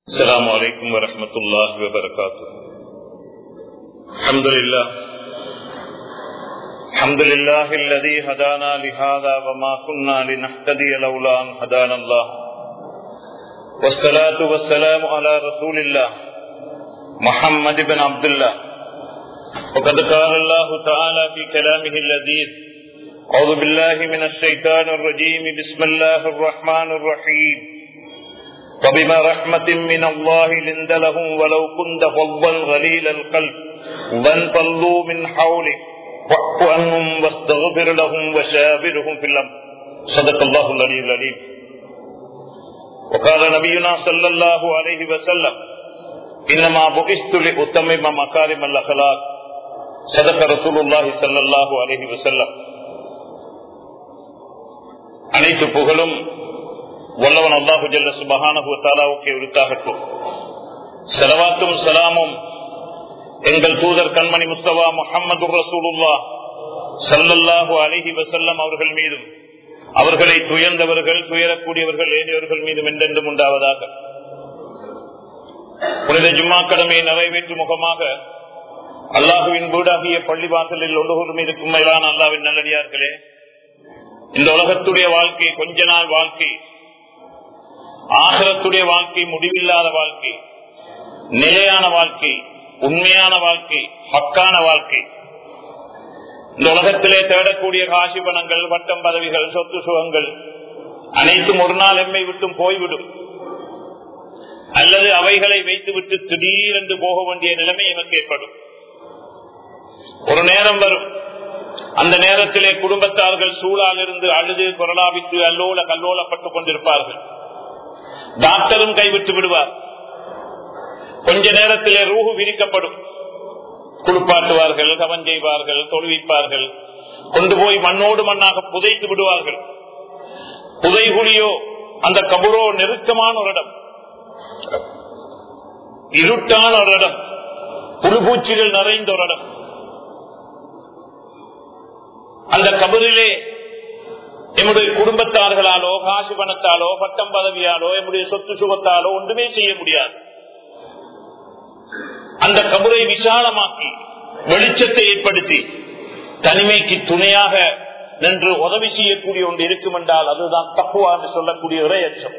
السلام عليكم ورحمة الله وبركاته الحمد لله الحمد لله الذي هدانا لهذا وما كنا لنهتدي لولا أن هدانا الله والصلاة والسلام على رسول الله محمد بن عبد الله وقد قال الله تعالى في كلامه اللذيذ أعوذ بالله من الشيطان الرجيم بسم الله الرحمن الرحيم وبما رحمة من الله لند لهم ولو كنت فظا غليل القلب وانفضوا من حولك واعف عنهم واستغفر لهم وشابرهم في الأمر صدق الله العلي العليم وقال نبينا صلى الله عليه وسلم إنما بعثت لأتمم مكارم الأخلاق صدق رسول الله صلى الله عليه وسلم அனைத்து புகழும் வல்லவன் அல்லாஹு ஜல்ல சுபஹானஹுவத்தாலாவுக்கு உரித்தாகட்டும் செலவாத்தும் சலாமும் எங்கள் தூதர் கண்மணி முஸ்தபா முகமது ரசூலுல்லா சல்லல்லாஹு அலிஹி வசல்லம் அவர்கள் மீதும் அவர்களை துயர்ந்தவர்கள் துயரக்கூடியவர்கள் ஏறியவர்கள் மீதும் என்றென்றும் உண்டாவதாக புனித ஜும்மா கடமையை நிறைவேற்றும் முகமாக அல்லாஹுவின் வீடாகிய பள்ளிவாசலில் ஒன்றுகூறும் இருக்கும் மேலான அல்லாவின் நல்லடியார்களே இந்த உலகத்துடைய வாழ்க்கை கொஞ்ச நாள் வாழ்க்கை ஆகரத்துடைய வாழ்க்கை முடிவில்லாத வாழ்க்கை நிலையான வாழ்க்கை உண்மையான வாழ்க்கை ஹக்கான வாழ்க்கை இந்த உலகத்திலே தேடக்கூடிய காசி பணங்கள் வட்டம் பதவிகள் சொத்து சுகங்கள் அனைத்தும் ஒரு நாள் எம்மை விட்டும் போய்விடும் அல்லது அவைகளை வைத்துவிட்டு திடீரென்று போக வேண்டிய நிலைமை எனக்கு ஏற்படும் ஒரு நேரம் வரும் அந்த நேரத்திலே குடும்பத்தார்கள் சூழால் இருந்து அழுது கொரலாவித்து அல்லோல கல்லோலப்பட்டுக் கொண்டிருப்பார்கள் டாக்டரும் கைவிட்டு விடுவார் கொஞ்ச நேரத்திலே ரூஹு விரிக்கப்படும் குளிப்பாட்டுவார்கள் கவன் செய்வார்கள் தொழுவிப்பார்கள் கொண்டு போய் மண்ணோடு மண்ணாக புதைத்து விடுவார்கள் புதைகுழியோ அந்த கபுரோ நெருக்கமான ஒரு இடம் இருட்டான ஒரு இடம் புழுபூச்சிகள் நிறைந்த ஒரு இடம் அந்த கபரிலே எம்முடைய குடும்பத்தார்களாலோ காசு பணத்தாலோ பட்டம் பதவியாலோ எம்முடைய சொத்து சுகத்தாலோ ஒன்றுமே செய்ய முடியாது அந்த கபரை விசாலமாக்கி வெளிச்சத்தை ஏற்படுத்தி தனிமைக்கு துணையாக நின்று உதவி செய்யக்கூடிய ஒன்று இருக்கும் என்றால் அதுதான் தப்புவா என்று சொல்லக்கூடிய இறையச்சம்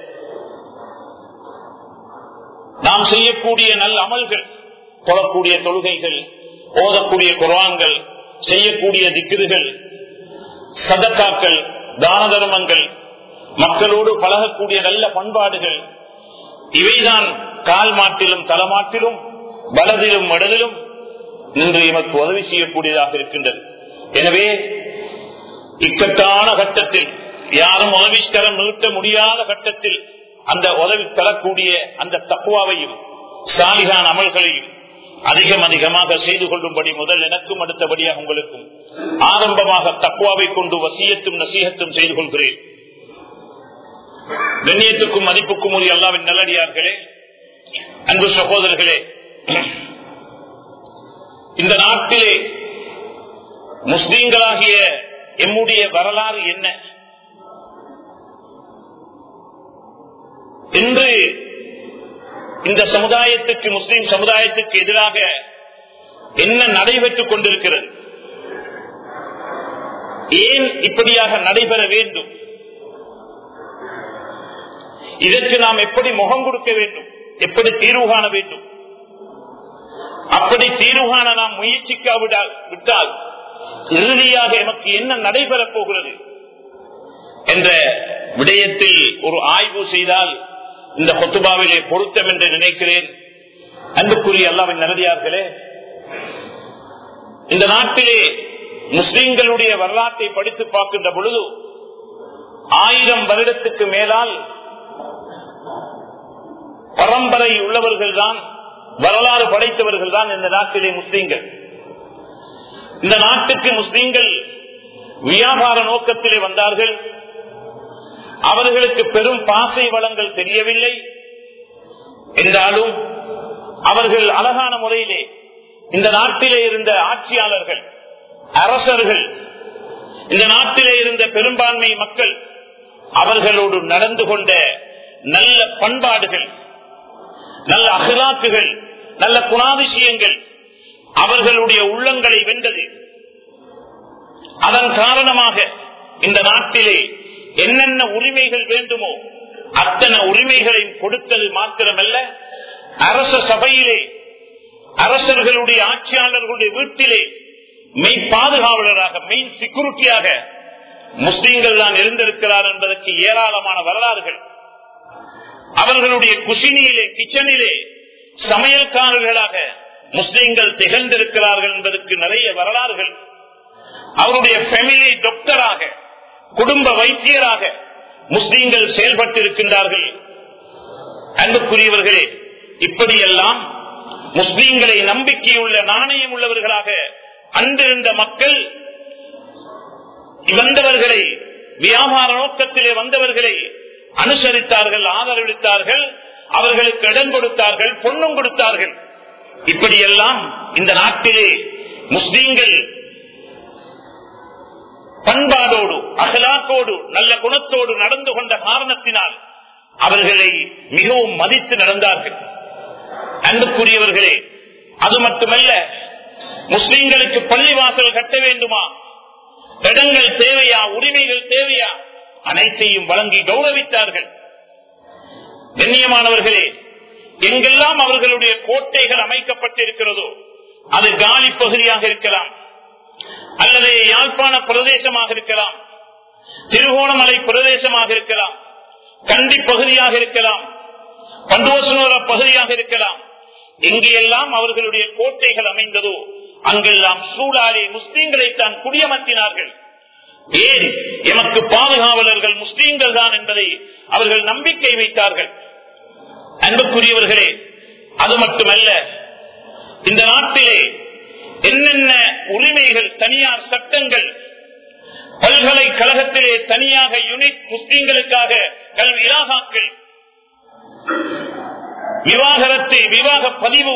நாம் செய்யக்கூடிய நல்ல அமல்கள் தொழக்கூடிய தொழுகைகள் ஓதக்கூடிய குரான்கள் செய்யக்கூடிய திக்கிர்கள் சதக்காக்கள் தான தர்மங்கள் மக்களோடு பழகக்கூடிய நல்ல பண்பாடுகள் இவைதான் கால் மாட்டிலும் தலமாட்டிலும் வலதிலும் இடதிலும் நின்று எமக்கு உதவி செய்யக்கூடியதாக இருக்கின்றது எனவே இக்கட்டான கட்டத்தில் யாரும் உதவிஸ்கரம் நிறுத்த முடியாத கட்டத்தில் அந்த உதவி தரக்கூடிய அந்த தக்குவாவையும் சாலிகான அமல்களையும் அதிகம் அதிகமாக செய்து கொள்ளும்படி முதல் எனக்கும் அடுத்தபடியாக உங்களுக்கும் ஆரம்பமாக தக்குவாவை கொண்டு வசியத்தும் நசீகத்தும் செய்து கொள்கிறேன் கண்ணியத்துக்கும் மதிப்புக்கும் உரிய அல்லாவின் நல்லடியார்களே அன்பு சகோதரர்களே இந்த நாட்டிலே முஸ்லீம்களாகிய எம்முடைய வரலாறு என்ன இன்று இந்த சமுதாயத்துக்கு முஸ்லிம் சமுதாயத்துக்கு எதிராக என்ன நடைபெற்றுக் கொண்டிருக்கிறது ஏன் இப்படியாக நடைபெற வேண்டும் இதற்கு நாம் எப்படி முகம் கொடுக்க வேண்டும் எப்படி தீர்வு காண வேண்டும் அப்படி தீர்வு காண நாம் முயற்சிக்காவிடால் விட்டால் இறுதியாக எமக்கு என்ன நடைபெறப் போகிறது என்ற விடயத்தில் ஒரு ஆய்வு செய்தால் இந்த கொத்துபாவிலே பொருத்தம் என்று நினைக்கிறேன் அன்புக்குரிய அல்லாவின் நரதியார்களே இந்த நாட்டிலே முஸ்லிம்களுடைய வரலாற்றை படித்து பார்க்கின்ற பொழுது ஆயிரம் வருடத்துக்கு மேலால் பரம்பரை உள்ளவர்கள் தான் வரலாறு படைத்தவர்கள் தான் இந்த நாட்டிலே முஸ்லீம்கள் இந்த நாட்டுக்கு முஸ்லீம்கள் வியாபார நோக்கத்திலே வந்தார்கள் அவர்களுக்கு பெரும் பாசை வளங்கள் தெரியவில்லை என்றாலும் அவர்கள் அழகான முறையிலே இந்த நாட்டிலே இருந்த ஆட்சியாளர்கள் அரசர்கள் இந்த நாட்டிலே இருந்த பெரும்பான்மை மக்கள் அவர்களோடு நடந்து கொண்ட நல்ல பண்பாடுகள் நல்ல அகலாக்குகள் நல்ல குணாதிசயங்கள் அவர்களுடைய உள்ளங்களை வென்றது அதன் காரணமாக இந்த நாட்டிலே என்னென்ன உரிமைகள் வேண்டுமோ அத்தனை உரிமைகளையும் கொடுத்தது மாத்திரமல்ல அரச சபையிலே அரசர்களுடைய ஆட்சியாளர்களுடைய வீட்டிலே மெய் பாதுகாவலராக மெயின் செக்யூரிட்டியாக முஸ்லீம்கள் தான் இருந்திருக்கிறார் என்பதற்கு ஏராளமான வரலாறுகள் அவர்களுடைய குசினியிலே கிச்சனிலே சமையல்காரர்களாக முஸ்லீம்கள் திகழ்ந்திருக்கிறார்கள் என்பதற்கு நிறைய வரலாறுகள் அவருடைய ஃபேமிலி டாக்டராக குடும்ப வைத்தியராக முஸ்லீம்கள் செயல்பட்டிருக்கின்றார்கள் அன்புக்குரியவர்களே இப்படியெல்லாம் முஸ்லீம்களை நம்பிக்கையுள்ள நாணயம் உள்ளவர்களாக அன்றிருந்த மக்கள் வந்தவர்களை வியாபார நோக்கத்திலே வந்தவர்களை அனுசரித்தார்கள் ஆதரவளித்தார்கள் அவர்களுக்கு இடம் கொடுத்தார்கள் பொண்ணும் கொடுத்தார்கள் இப்படியெல்லாம் இந்த நாட்டிலே முஸ்லீம்கள் பண்பாடோடு அகலாக்கோடு நல்ல குணத்தோடு நடந்து கொண்ட காரணத்தினால் அவர்களை மிகவும் மதித்து நடந்தார்கள் அன்புக்குரியவர்களே அது மட்டுமல்ல முஸ்லிம்களுக்கு பள்ளிவாசல் கட்ட வேண்டுமா இடங்கள் தேவையா உரிமைகள் தேவையா அனைத்தையும் வழங்கி கௌரவித்தார்கள் கண்ணியமானவர்களே எங்கெல்லாம் அவர்களுடைய கோட்டைகள் அமைக்கப்பட்டிருக்கிறதோ அது காலி பகுதியாக இருக்கலாம் அல்லது யாழ்ப்பாண பிரதேசமாக இருக்கலாம் திருகோணமலை பிரதேசமாக இருக்கலாம் கண்டி பகுதியாக இருக்கலாம் பண்டுவசனோர பகுதியாக இருக்கலாம் எங்கெல்லாம் அவர்களுடைய கோட்டைகள் அமைந்ததோ அங்கெல்லாம் சூடாலே முஸ்லீம்களை தான் குடியமர்த்தினார்கள் ஏன் எமக்கு பாதுகாவலர்கள் முஸ்லீம்கள் தான் என்பதை அவர்கள் நம்பிக்கை வைத்தார்கள் அன்புக்குரியவர்களே அது மட்டுமல்ல இந்த நாட்டிலே என்னென்ன உரிமைகள் தனியார் சட்டங்கள் பல்கலைக்கழகத்திலே தனியாக யூனிட் முஸ்லீம்களுக்காக கல்வி இலாகாக்கள் விவாகரத்து விவாக பதிவு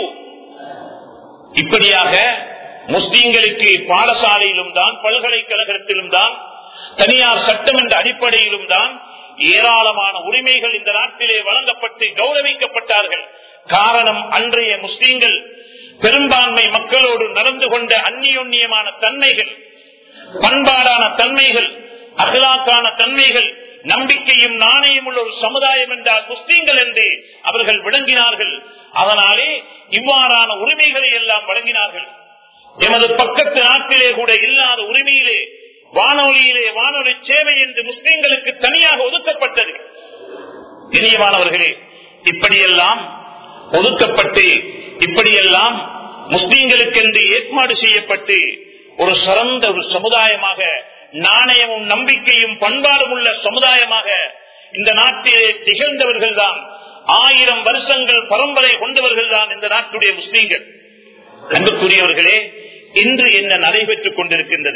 இப்படியாக முஸ்லீம்களுக்கு பாடசாலையிலும் தான் பல்கலைக்கழகத்திலும் தான் தனியார் சட்டம் என்ற அடிப்படையிலும் தான் ஏராளமான உரிமைகள் இந்த நாட்டிலே வழங்கப்பட்டு கௌரவிக்கப்பட்டார்கள் காரணம் அன்றைய முஸ்லீம்கள் பெரும்பான்மை மக்களோடு நடந்து கொண்ட அந்நியோன்னியமான தன்மைகள் பண்பாடான தன்மைகள் அகலாக்கான தன்மைகள் நம்பிக்கையும் நாணயம் உள்ள ஒரு சமுதாயம் என்றால் முஸ்லீம்கள் என்று அவர்கள் விளங்கினார்கள் அதனாலே இவ்வாறான உரிமைகளை எல்லாம் வழங்கினார்கள் எமது பக்கத்து நாட்டிலே கூட இல்லாத உரிமையிலே வானொலியிலே வானொலி சேவை என்று முஸ்லீம்களுக்கு தனியாக ஒதுக்கப்பட்டது இனியமானவர்களே இப்படியெல்லாம் ஒதுக்கப்பட்டு இப்படியெல்லாம் முஸ்லீம்களுக்கு என்று ஏற்பாடு செய்யப்பட்டு ஒரு சிறந்த ஒரு சமுதாயமாக நாணயமும் நம்பிக்கையும் பண்பாடும் உள்ள சமுதாயமாக இந்த நாட்டிலே திகழ்ந்தவர்கள் தான் ஆயிரம் வருஷங்கள் பரம்பரை கொண்டவர்கள் தான் இந்த நாட்டுடைய முஸ்லீம்கள் அன்புக்குரியவர்களே இன்று என்ன நடைபெற்றுக் கொண்டிருக்கின்றது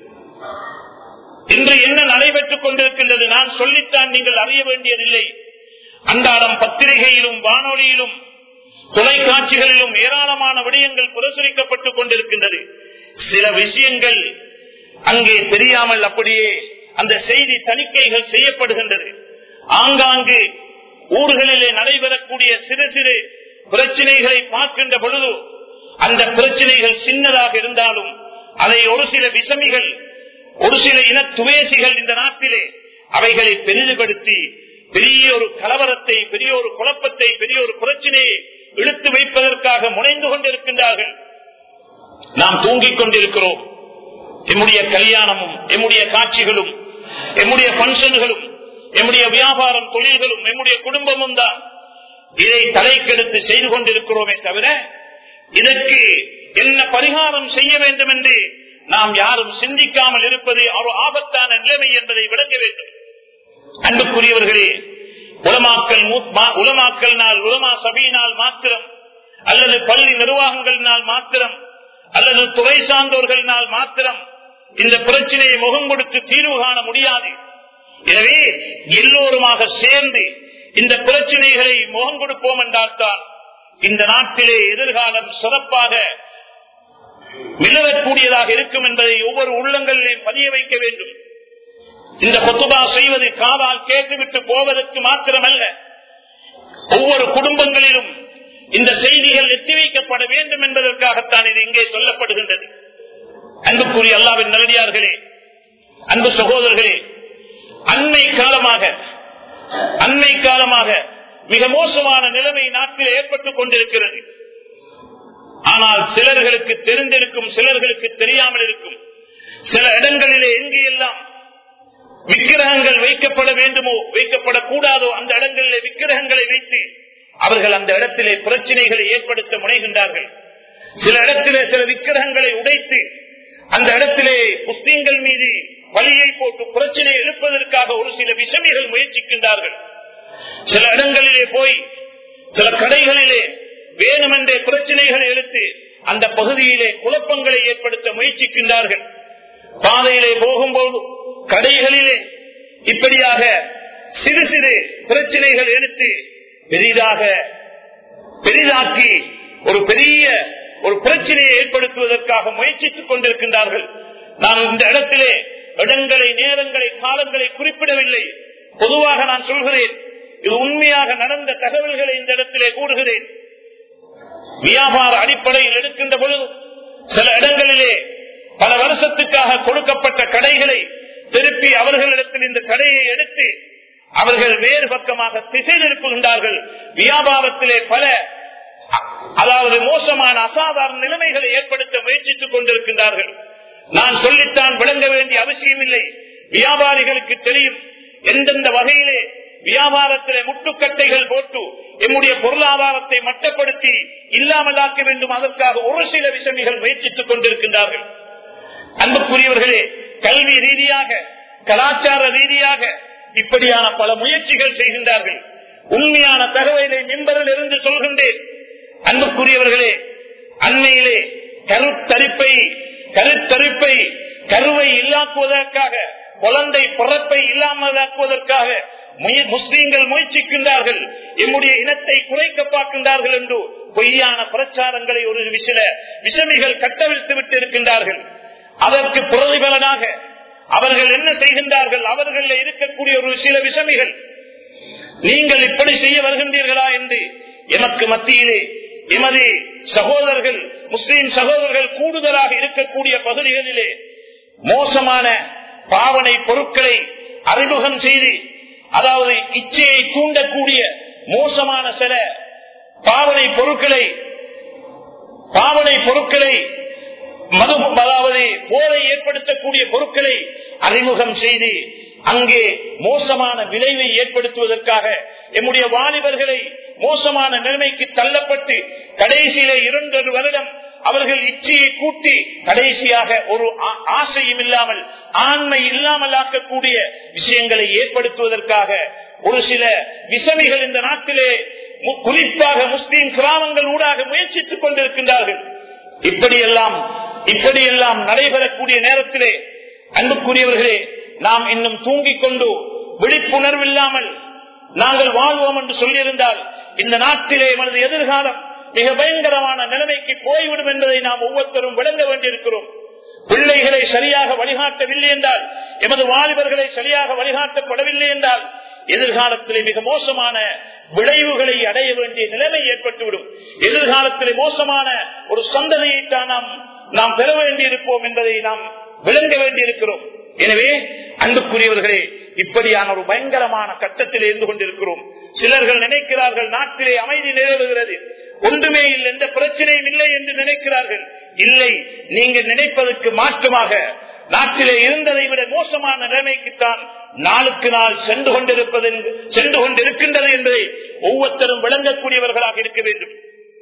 இன்று என்ன நடைபெற்றுக் கொண்டிருக்கின்றது நான் சொல்லித்தான் நீங்கள் அறிய வேண்டியதில்லை அன்றாடம் பத்திரிகையிலும் வானொலியிலும் தொலைக்காட்சிகளிலும் ஏராளமான விடயங்கள் பிரசுரிக்கப்பட்டுக் கொண்டிருக்கின்றது சில விஷயங்கள் அங்கே தெரியாமல் அப்படியே அந்த செய்தி தணிக்கைகள் செய்யப்படுகின்றது ஆங்காங்கு ஊர்களிலே நடைபெறக்கூடிய சிறு சிறு பிரச்சனைகளை பார்க்கின்ற பொழுது அந்த பிரச்சனைகள் சின்னதாக இருந்தாலும் அதை ஒரு சில விசமிகள் ஒரு சில இன துவேசிகள் இந்த நாட்டிலே அவைகளை பெரிதுபடுத்தி பெரிய ஒரு கலவரத்தை பெரிய ஒரு குழப்பத்தை பெரிய ஒரு பிரச்சனையை இழுத்து வைப்பதற்காக முனைந்து கொண்டிருக்கின்றார்கள் நாம் தூங்கிக் கொண்டிருக்கிறோம் எம்முடைய கல்யாணமும் எம்முடைய காட்சிகளும் எம்முடைய பங்கன்களும் எம்முடைய வியாபாரம் தொழில்களும் எம்முடைய குடும்பமும் தான் இதை தலைக்கெடுத்து செய்து கொண்டிருக்கிறோமே தவிர இதற்கு என்ன பரிகாரம் செய்ய வேண்டும் என்று நாம் யாரும் சிந்திக்காமல் இருப்பது ஒரு ஆபத்தான நிலைமை என்பதை விளங்க வேண்டும் அன்புக்குரியவர்களே உலமாக்கல் உலமாக்கல் நாள் உலமா சபையினால் மாத்திரம் அல்லது பள்ளி நிர்வாகங்களினால் மாத்திரம் அல்லது துறை சார்ந்தோர்களினால் மாத்திரம் இந்த பிரச்சனையை முகம் கொடுத்து தீர்வு காண முடியாது எனவே எல்லோருமாக சேர்ந்து இந்த பிரச்சனைகளை முகம் கொடுப்போம் என்றால்தான் இந்த நாட்டிலே எதிர்காலம் சிறப்பாக மிளவக்கூடியதாக இருக்கும் என்பதை ஒவ்வொரு உள்ளங்களிலும் பதிய வைக்க வேண்டும் இந்த கொத்துபா செய்வது காதால் கேட்டுவிட்டு போவதற்கு மாத்திரமல்ல ஒவ்வொரு குடும்பங்களிலும் இந்த செய்திகள் எத்தி வைக்கப்பட வேண்டும் என்பதற்காகத்தான் இது இங்கே சொல்லப்படுகின்றது அன்புக்குரிய அல்லாவின் நல்லடியார்களே அன்பு சகோதரர்களே அண்மை காலமாக அண்மை காலமாக மிக மோசமான நிலைமை நாட்டில் ஏற்பட்டுக் கொண்டிருக்கிறது ஆனால் சிலர்களுக்கு தெரிந்திருக்கும் சிலர்களுக்கு தெரியாமல் இருக்கும் சில இடங்களிலே எங்கு எல்லாம் விக்கிரகங்கள் வைக்கப்பட வேண்டுமோ வைக்கப்படக்கூடாதோ அந்த இடங்களிலே விக்கிரகங்களை வைத்து அவர்கள் அந்த இடத்திலே பிரச்சனைகளை ஏற்படுத்த முனைகின்றார்கள் சில இடத்திலே சில விக்கிரகங்களை உடைத்து அந்த இடத்திலே முஸ்லீம்கள் மீது வழியை போட்டு பிரச்சனை எழுப்பதற்காக ஒரு சில விஷமிகள் முயற்சிக்கின்றார்கள் சில இடங்களிலே போய் சில கடைகளிலே வேணுமென்றே பிரச்சனைகளை எடுத்து அந்த பகுதியிலே குழப்பங்களை ஏற்படுத்த முயற்சிக்கின்றார்கள் பாதையிலே போகும்போது கடைகளிலே இப்படியாக சிறு சிறு பிரச்சனைகள் எடுத்து பெரிதாக பெரிதாக்கி ஒரு பெரிய ஒரு பிரச்சனையை ஏற்படுத்துவதற்காக முயற்சித்துக் கொண்டிருக்கின்றார்கள் நான் இந்த இடத்திலே இடங்களை நேரங்களை காலங்களை குறிப்பிடவில்லை பொதுவாக நான் சொல்கிறேன் இது உண்மையாக நடந்த தகவல்களை இந்த இடத்திலே கூறுகிறேன் வியாபார அடிப்படையில் எடுக்கின்ற பொழுது சில இடங்களிலே பல வருஷத்துக்காக கொடுக்கப்பட்ட கடைகளை திருப்பி அவர்களிடத்தில் இந்த கடையை எடுத்து அவர்கள் வேறு பக்கமாக திசை திருப்புகின்றார்கள் வியாபாரத்திலே பல அதாவது மோசமான அசாதாரண நிலைமைகளை ஏற்படுத்த முயற்சித்துக் கொண்டிருக்கின்றார்கள் நான் சொல்லித்தான் விளங்க வேண்டிய அவசியம் இல்லை வியாபாரிகளுக்கு தெரியும் எந்தெந்த வகையிலே வியாபாரத்திலே முட்டுக்கட்டைகள் போட்டு எம்முடைய பொருளாதாரத்தை மட்டப்படுத்தி இல்லாமலாக்க வேண்டும் அதற்காக ஒரு சில விஷமிகள் முயற்சித்துக் கொண்டிருக்கின்றார்கள் அன்புக்குரியவர்களே கல்வி ரீதியாக கலாச்சார ரீதியாக இப்படியான பல முயற்சிகள் செய்கின்றார்கள் உண்மையான தகவலை மின்பரில் இருந்து சொல்கின்றேன் அன்புக்குரியவர்களே அண்மையிலே கருத்தரிப்பை கருத்தரிப்பை கருவை இல்லாக்குவதற்காக குழந்தை பிறப்பை இல்லாமலாக்குவதற்காக முஸ்லீம்கள் முயற்சிக்கின்றார்கள் எம்முடைய இனத்தை குறைக்க பார்க்கின்றார்கள் என்று பொய்யான பிரச்சாரங்களை ஒரு சில விஷமிகள் கட்டவிழ்த்து விட்டு இருக்கின்றார்கள் அதற்கு பிரதிபலனாக அவர்கள் என்ன செய்கின்றார்கள் அவர்கள் இருக்கக்கூடிய ஒரு சில விஷமிகள் நீங்கள் இப்படி செய்ய வருகின்றீர்களா என்று எமக்கு மத்தியிலே எமது சகோதரர்கள் முஸ்லீம் சகோதரர்கள் கூடுதலாக இருக்கக்கூடிய பகுதிகளிலே மோசமான பாவனை பொருட்களை அறிமுகம் செய்து அதாவது இச்சையை தூண்டக்கூடிய மோசமான சில பாவனை பொருட்களை பாவனை பொருட்களை மது அதாவது போரை ஏற்படுத்தக்கூடிய பொருட்களை அறிமுகம் செய்து அங்கே மோசமான விளைவை ஏற்படுத்துவதற்காக எம்முடைய வாலிபர்களை மோசமான நிலைமைக்கு தள்ளப்பட்டு கடைசியில இரண்டொரு வருடம் அவர்கள் இச்சையை கூட்டி கடைசியாக ஒரு ஆசையும் இல்லாமல் ஆண்மை இல்லாமல் ஆக்கக்கூடிய விஷயங்களை ஏற்படுத்துவதற்காக ஒரு சில விசமிகள் இந்த நாட்டிலே குறிப்பாக முஸ்லீம் கிராமங்கள் ஊடாக முயற்சித்துக் கொண்டிருக்கின்றார்கள் இப்படியெல்லாம் இப்படியெல்லாம் நடைபெறக்கூடிய நேரத்திலே அன்புக்குரியவர்களே நாம் இன்னும் தூங்கிக் கொண்டு விழிப்புணர்வு இல்லாமல் நாங்கள் வாழ்வோம் என்று சொல்லியிருந்தால் இந்த நாட்டிலே எமது எதிர்காலம் மிக பயங்கரமான நிலைமைக்கு போய்விடும் என்பதை நாம் ஒவ்வொருத்தரும் விளங்க வேண்டியிருக்கிறோம் பிள்ளைகளை சரியாக வழிகாட்டவில்லை என்றால் எமது வாலிபர்களை சரியாக வழிகாட்டப்படவில்லை என்றால் எதிர்காலத்திலே மிக மோசமான விளைவுகளை அடைய வேண்டிய நிலைமை ஏற்பட்டுவிடும் எதிர்காலத்திலே மோசமான ஒரு சந்ததியை தான் நாம் நாம் பெற வேண்டியிருப்போம் என்பதை நாம் விளங்க வேண்டியிருக்கிறோம் எனவே அன்புக்குரியவர்களே இப்படியான ஒரு பயங்கரமான கட்டத்தில் இருந்து கொண்டிருக்கிறோம் சிலர்கள் நினைக்கிறார்கள் நாட்டிலே அமைதி நிலவுகிறது ஒன்றுமே இல்லை எந்த பிரச்சனையும் இல்லை என்று நினைக்கிறார்கள் இல்லை நீங்கள் நினைப்பதற்கு மாற்றமாக நாட்டிலே இருந்ததை விட மோசமான நிலைமைக்குத்தான் நாளுக்கு நாள் சென்று கொண்டிருப்பது சென்று கொண்டிருக்கின்றது என்பதை ஒவ்வொருத்தரும் விளங்கக்கூடியவர்களாக இருக்க வேண்டும்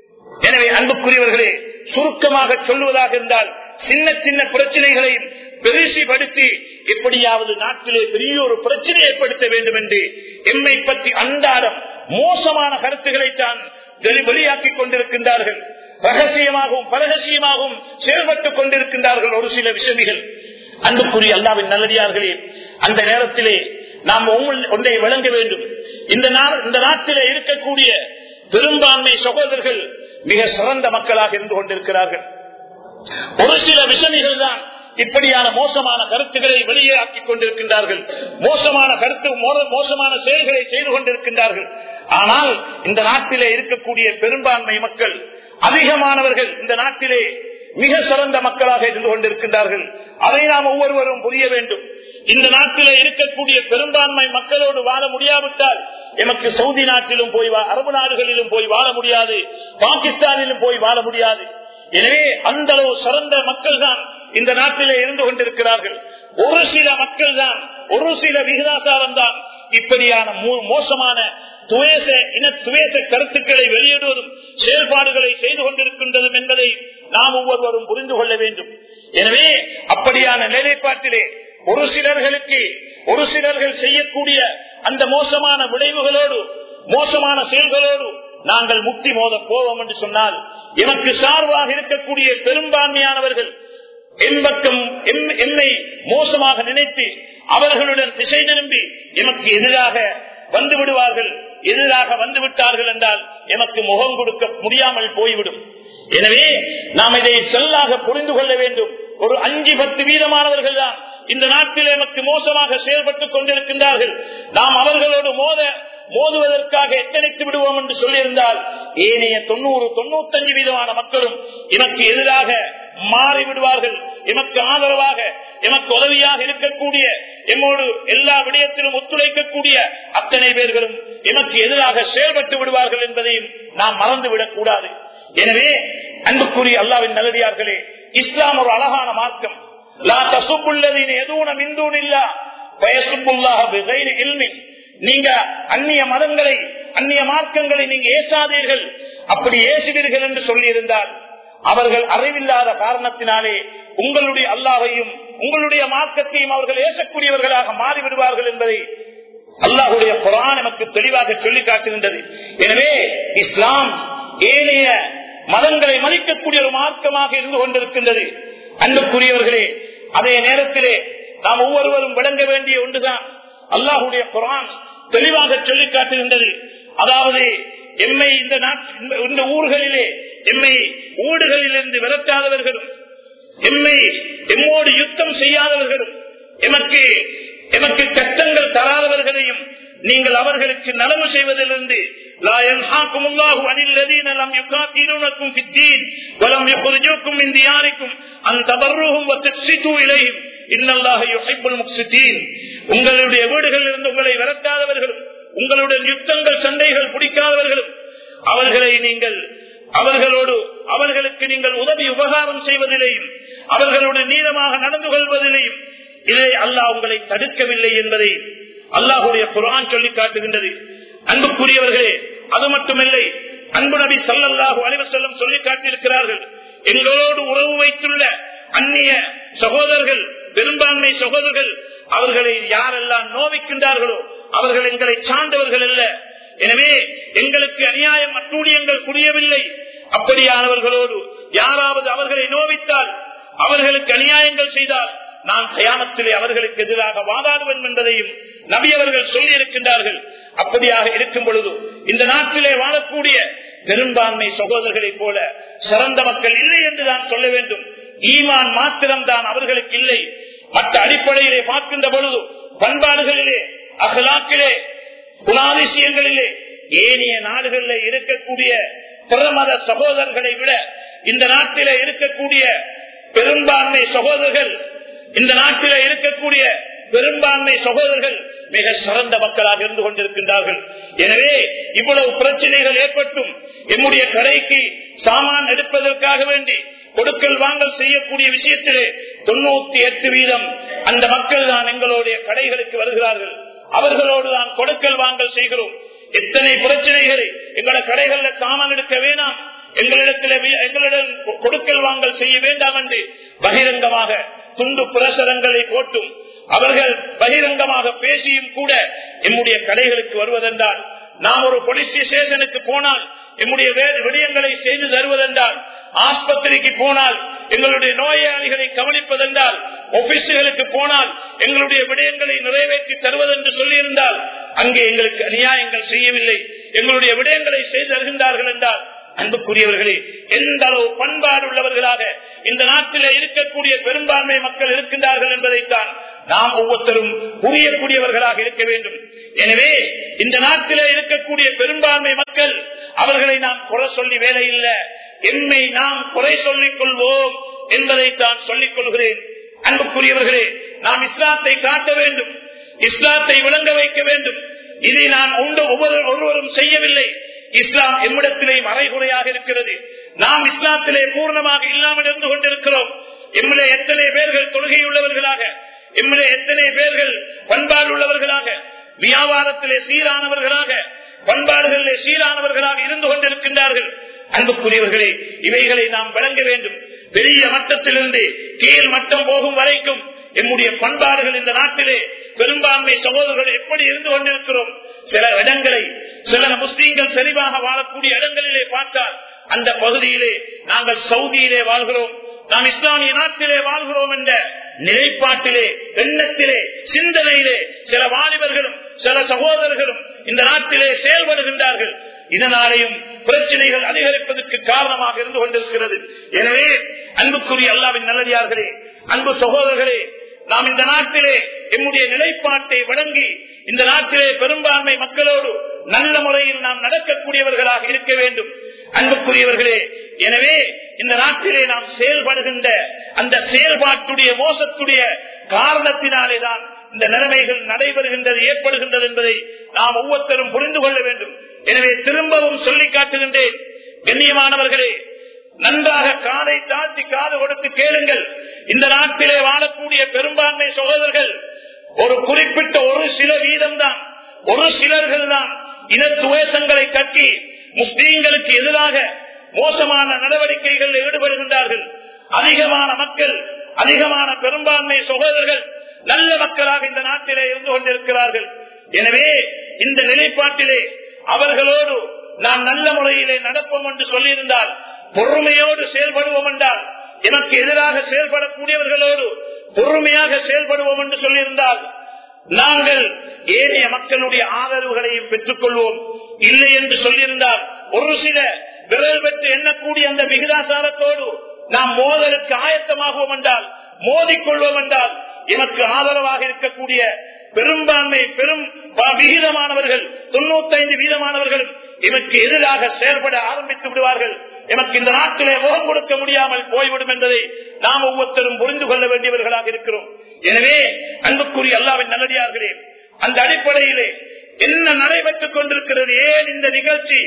எனவே அன்புக்குரியவர்களே சுருக்கமாக சொல்லுவதாக இருந்தால் சின்ன சின்ன பிரச்சனைகளையும் பெருசிப்படுத்தி எப்படியாவது நாட்டிலே பெரிய ஒரு பிரச்சனை ஏற்படுத்த வேண்டும் என்று எம்மை பற்றி அன்றாடம் மோசமான கருத்துக்களை தான் வெளியாக்கிக் கொண்டிருக்கின்றார்கள் ரகசியமாகவும் பரகசியமாகவும் செயல்பட்டுக் கொண்டிருக்கின்றார்கள் ஒரு சில விஷமிகள் அன்புக்குரிய அல்லாவின் நல்லடியார்களே அந்த நேரத்திலே நாம் ஒன்றை வழங்க வேண்டும் இந்த இந்த நாட்டிலே இருக்கக்கூடிய பெரும்பான்மை சகோதரர்கள் மிக சிறந்த மக்களாக இருந்து கொண்டிருக்கிறார்கள் ஒரு சில விஷமிகள் தான் இப்படியான மோசமான கருத்துக்களை வெளியே ஆக்கிக் கொண்டிருக்கின்றார்கள் மோசமான கருத்து மோ- மோசமான செயல்களை செய்து கொண்டிருக்கின்றார்கள் ஆனால் இந்த நாட்டிலே இருக்கக்கூடிய பெரும்பான்மை மக்கள் அதிகமானவர்கள் இந்த நாட்டிலே மிக சிறந்த மக்களாக இருந்து கொண்டிருக்கின்றார்கள் அதை நாம் ஒவ்வொருவரும் புரிய வேண்டும் இந்த நாட்டிலே இருக்கக்கூடிய பெரும்பான்மை மக்களோடு வாழ முடியாவிட்டால் எமக்கு சவுதி நாட்டிலும் போய் வா- அரபு நாடுகளிலும் போய் வாழ முடியாது பாகிஸ்தானிலும் போய் வாழ முடியாது எனவே அந்த அளவு சிறந்த மக்கள் தான் இந்த நாட்டிலே இருந்து கொண்டிருக்கிறார்கள் ஒரு சில மக்கள் தான் ஒரு சில விகிதாசாரம் தான் இப்படியான மோ- மோசமான துவேச இன துவேச கருத்துக்களை வெளியிடுவதும் செயல்பாடுகளை செய்து கொண்டிருக்கின்றதும் என்பதை நாம் ஒவ்வொருவரும் புரிந்து கொள்ள வேண்டும் எனவே அப்படியான நிலைப்பாட்டிலே ஒரு சிலர்களுக்கு ஒரு சிலர்கள் செய்யக்கூடிய அந்த மோசமான விளைவுகளோடு மோசமான செயல்களோடு நாங்கள் முக்தி மோத போவோம் என்று சொன்னால் எனக்கு சார்பாக இருக்கக்கூடிய பெரும்பான்மையானவர்கள் எம்பக்கம் எம்- என்னை மோசமாக நினைத்து அவர்களுடன் திசை திரும்பி எமக்கு எதிராக வந்து விடுவார்கள் எதிராக வந்து விட்டார்கள் என்றால் எமக்கு முகம் கொடுக்க முடியாமல் போய்விடும் எனவே நாம் இதை செல்லாக புரிந்து கொள்ள வேண்டும் ஒரு அஞ்சு பத்து வீதமானவர்கள் தான் இந்த நாட்டில் எமக்கு மோசமாக செயல்பட்டுக் கொண்டிருக்கின்றார்கள் நாம் அவர்களோடு மோத மோதுவதற்காக எத்தனைத்து விடுவோம் என்று சொல்லியிருந்தால் ஏனைய தொண்ணூறு தொண்ணூத்தஞ்சு வீதமான மக்களும் எனக்கு எதிராக மாறி விடுவார்கள் எமக்கு ஆதரவாக எமக்கு உதவியாக இருக்கக்கூடிய எம்மோடு எல்லா விடயத்திலும் ஒத்துழைக்கக்கூடிய அத்தனை பேர்களும் எமக்கு எதிராக செயல்பட்டு விடுவார்கள் என்பதையும் நாம் மறந்துவிடக் கூடாது எனவே அன்புக்குரிய அல்லாவின் நல்லடியார்களே இஸ்லாம் ஒரு அழகான மார்க்கம் லா தசுப்புள்ளதின் எதுவும் மிந்தூன் இல்லா பயசுப்புல்லாக பிகைரி இல்மின் நீங்க அந்நிய மதங்களை அந்நிய மார்க்கங்களை நீங்க ஏசாதீர்கள் அப்படி ஏசுவீர்கள் என்று சொல்லியிருந்தால் அவர்கள் அறிவில்லாத காரணத்தினாலே உங்களுடைய அல்லாஹையும் உங்களுடைய மார்க்கத்தையும் அவர்கள் ஏசக்கூடியவர்களாக மாறிவிடுவார்கள் என்பதை அல்லாஹுடைய குரான் நமக்கு தெளிவாக சொல்லி காட்டுகின்றது எனவே இஸ்லாம் ஏனைய மதங்களை மதிக்கக்கூடிய ஒரு மார்க்கமாக இருந்து கொண்டிருக்கின்றது அன்புக்குரியவர்களே அதே நேரத்திலே நாம் ஒவ்வொருவரும் விளங்க வேண்டிய ஒன்றுதான் அல்லாஹுடைய குரான் தெளிவாக சொல்லி காட்டுகின்றது அதாவது எம்மை இந்த நாட்டு இந்த ஊர்களிலே எம்மை ஊடுகளிலிருந்து விரட்டாதவர்களும் எம்மை எம்மோடு யுத்தம் செய்யாதவர்களும் எமக்கு எமக்கு கஷ்டங்கள் தராதவர்களையும் நீங்கள் அவர்களுக்கு நலவு செய்வதிலிருந்து لا ينهاكم الله عن الذين لم يقاتلونكم في الدين ولم يخرجوكم من دياركم أن تبروهم وتقسطوا إليهم إن الله يحب المقسطين உங்களுடைய வீடுகளில் இருந்து உங்களை விரட்டாதவர்களும் உங்களுடைய யுத்தங்கள் சண்டைகள் பிடிக்காதவர்களும் அவர்களை நீங்கள் அவர்களோடு அவர்களுக்கு நீங்கள் உதவி உபகாரம் செய்வதிலேயும் அவர்களோடு நீளமாக நடந்து கொள்வதிலேயும் இதை அல்லாஹ் உங்களை தடுக்கவில்லை என்பதை அல்லாஹுடைய குரான் சொல்லி காட்டுகின்றது அன்புக்குரியவர்களே அது மட்டுமில்லை அன்பு நபி சல்லல்லாஹு அலைவசல்லம் சொல்லி காட்டியிருக்கிறார்கள் எங்களோடு உறவு வைத்துள்ள அந்நிய சகோதரர்கள் பெரும்பான்மை சகோதரர்கள் அவர்களை யாரெல்லாம் நோவிக்கின்றார்களோ அவர்கள் எங்களை சார்ந்தவர்கள் அல்ல எனவே எங்களுக்கு அநியாயம் அட்டூழியங்கள் புரியவில்லை அப்படியானவர்களோடு யாராவது அவர்களை நோவித்தால் அவர்களுக்கு அநியாயங்கள் செய்தால் நான் கயாமத்திலே அவர்களுக்கு எதிராக வாதாடுவேன் என்பதையும் நபி அவர்கள் சொல்லி இருக்கின்றார்கள் அப்படியாக இருக்கும் பொழுது இந்த நாட்டிலே வாழக்கூடிய பெரும்பான்மை சகோதரர்களைப் போல சிறந்த மக்கள் இல்லை என்று நான் சொல்ல வேண்டும் ஈமான் மாத்திரம்தான் அவர்களுக்கு இல்லை மற்ற அடிப்படையிலே பார்க்கின்ற பொழுது பண்பாடுகளிலே அகலாக்கிலே குணாதிசயங்களிலே ஏனைய நாடுகளில் இருக்கக்கூடிய பிரமத சகோதரர்களை விட இந்த நாட்டில இருக்கக்கூடிய பெரும்பான்மை சகோதரர்கள் இந்த நாட்டில இருக்கக்கூடிய பெரும்பான்மை சகோதரர்கள் மிக சிறந்த மக்களாக இருந்து கொண்டிருக்கின்றார்கள் எனவே இவ்வளவு பிரச்சனைகள் ஏற்பட்டும் எம்முடைய கடைக்கு சாமான் எடுப்பதற்காக வேண்டி கொடுக்கல் வாங்கல் செய்யக்கூடிய விஷயத்திலே தொண்ணூத்தி எட்டு வீதம் அந்த மக்கள் தான் எங்களுடைய கடைகளுக்கு வருகிறார்கள் அவர்களோடு தான் கொடுக்கல் வாங்கல் செய்கிறோம் எத்தனை பிரச்சனைகளை எங்களோட கடைகள்ல சாமான் எடுக்க வேணாம் எங்களிடத்தில் எங்களிடம் கொடுக்கல் வாங்கல் செய்ய வேண்டாம் என்று பகிரங்கமாக துண்டு பிரசரங்களை போட்டும் அவர்கள் பகிரங்கமாக பேசியும் கூட எம்முடைய கடைகளுக்கு வருவதென்றால் நாம் ஒரு போலீஸ் ஸ்டேஷனுக்கு போனால் எம்முடைய வேறு விடயங்களை செய்து தருவதென்றால் ஆஸ்பத்திரிக்கு போனால் எங்களுடைய நோயாளிகளை கவனிப்பதென்றால் ஆபீஸுகளுக்கு போனால் எங்களுடைய விடயங்களை நிறைவேற்றி தருவதென்று சொல்லியிருந்தால் அங்கே எங்களுக்கு அநியாயங்கள் செய்யவில்லை எங்களுடைய விடயங்களை செய்து தருகின்றார்கள் என்றால் அன்புக்குரியவர்களே எந்த அளவு பண்பாடு உள்ளவர்களாக இந்த நாட்டிலே இருக்கக்கூடிய பெரும்பான்மை மக்கள் இருக்கின்றார்கள் என்பதைத்தான் நாம் ஒவ்வொருத்தரும் புரியக்கூடியவர்களாக இருக்க வேண்டும் எனவே இந்த நாட்டிலே இருக்கக்கூடிய பெரும்பான்மை மக்கள் அவர்களை நாம் குறை சொல்லி வேலை இல்லை எம்மை நாம் குறை சொல்லிக் கொள்வோம் என்பதைத்தான் சொல்லிக் கொள்கிறேன் அன்புக்குரியவர்களே நாம் இஸ்லாத்தை காட்ட வேண்டும் இஸ்லாத்தை விளங்க வைக்க வேண்டும் இதை நான் உண்டு ஒவ்வொரு ஒருவரும் செய்யவில்லை இஸ்லாம் எம்மிடத்திலே மறைகுறையாக இருக்கிறது நாம் இஸ்லாத்திலே பூர்ணமாக இல்லாமல் இருந்து கொண்டிருக்கிறோம் எம்மிலே எத்தனை பேர்கள் தொழுகை உள்ளவர்களாக எம்மிலே எத்தனை பேர்கள் பண்பாடு உள்ளவர்களாக வியாபாரத்திலே சீரானவர்களாக பண்பாடுகளிலே சீரானவர்களாக இருந்து கொண்டிருக்கின்றார்கள் அன்புக்குரியவர்களே இவைகளை நாம் வழங்க வேண்டும் பெரிய மட்டத்திலிருந்து கீழ் மட்டம் போகும் வரைக்கும் எம்முடைய பண்பாடுகள் இந்த நாட்டிலே பெரும்பான்மை சகோதரர்கள் எப்படி இருந்து கொண்டிருக்கிறோம் சில இடங்களை சில முஸ்லீம்கள் செறிவாக வாழக்கூடிய இடங்களிலே பார்த்தால் அந்த பகுதியிலே நாங்கள் சவுதியிலே வாழ்கிறோம் நாம் இஸ்லாமிய நாட்டிலே வாழ்கிறோம் என்ற நிலைப்பாட்டிலே எண்ணத்திலே சிந்தனையிலே சில வாலிபர்களும் சில சகோதரர்களும் இந்த நாட்டிலே செயல்படுகின்றார்கள் இதனாலேயும் பிரச்சனைகள் அதிகரிப்பதற்கு காரணமாக இருந்து கொண்டிருக்கிறது எனவே அன்புக்குரிய அல்லாவின் நல்லடியார்களே அன்பு சகோதரர்களே நாம் இந்த நாட்டிலே எம்முடைய நிலைப்பாட்டை வழங்கி இந்த நாட்டிலே பெரும்பான்மை மக்களோடு நல்ல முறையில் நாம் நடக்கக்கூடியவர்களாக இருக்க வேண்டும் அன்புக்குரியவர்களே எனவே இந்த நாட்டிலே நாம் செயல்படுகின்ற அந்த செயல்பாட்டுடைய மோசத்துடைய காரணத்தினாலே தான் இந்த நிலைமைகள் நடைபெறுகின்றது ஏற்படுகின்றது என்பதை நாம் ஒவ்வொருத்தரும் புரிந்து கொள்ள வேண்டும் எனவே திரும்பவும் சொல்லி காட்டுகின்றேன் கண்ணியமானவர்களே நன்றாக காதை தாழ்த்தி காது கொடுத்து கேளுங்கள் இந்த நாட்டிலே வாழக்கூடிய பெரும்பான்மை சகோதரர்கள் ஒரு குறிப்பிட்ட ஒரு சில வீதம் தான் ஒரு சிலர்கள் தான் இனத்துவேசங்களை கட்டி முஸ்லீம்களுக்கு எதிராக மோசமான நடவடிக்கைகளில் ஈடுபடுகின்றார்கள் அதிகமான மக்கள் அதிகமான பெரும்பான்மை சகோதரர்கள் நல்ல மக்களாக இந்த நாட்டிலே இருந்து கொண்டிருக்கிறார்கள் எனவே இந்த நிலைப்பாட்டிலே அவர்களோடு நாம் நல்ல முறையிலே நடப்போம் என்று சொல்லியிருந்தால் பொறுமையோடு செயல்படுவோம் என்றால் எனக்கு எதிராக செயல்படக்கூடியவர்களோடு பொறுமையாக செயல்படுவோம் என்று சொல்லியிருந்தால் நாங்கள் ஏனைய மக்களுடைய ஆதரவுகளையும் பெற்றுக் கொள்வோம் இல்லை என்று சொல்லியிருந்தால் ஒரு சில விரல் பெற்று எண்ணக்கூடிய அந்த விகிதாசாரத்தோடு நாம் மோதலுக்கு ஆயத்தமாகுவோம் என்றால் மோதிக்கொள்வோம் என்றால் எனக்கு ஆதரவாக இருக்கக்கூடிய பெரும்பான்மை பெரும் விகிதமானவர்கள் தொண்ணூத்தைந்து வீதமானவர்களும் எனக்கு எதிராக செயல்பட ஆரம்பித்து விடுவார்கள் எனக்கு இந்த நாட்டிலே முகம் கொடுக்க முடியாமல் போய்விடும் என்பதை நாம் ஒவ்வொருத்தரும் புரிந்து கொள்ள வேண்டியவர்களாக இருக்கிறோம் எனவே அன்புக்குரிய அல்லாவின் நல்லடியார்களே அந்த அடிப்படையிலே என்ன நடைபெற்றுக் கொண்டிருக்கிறது ஏன் இந்த நிகழ்ச்சி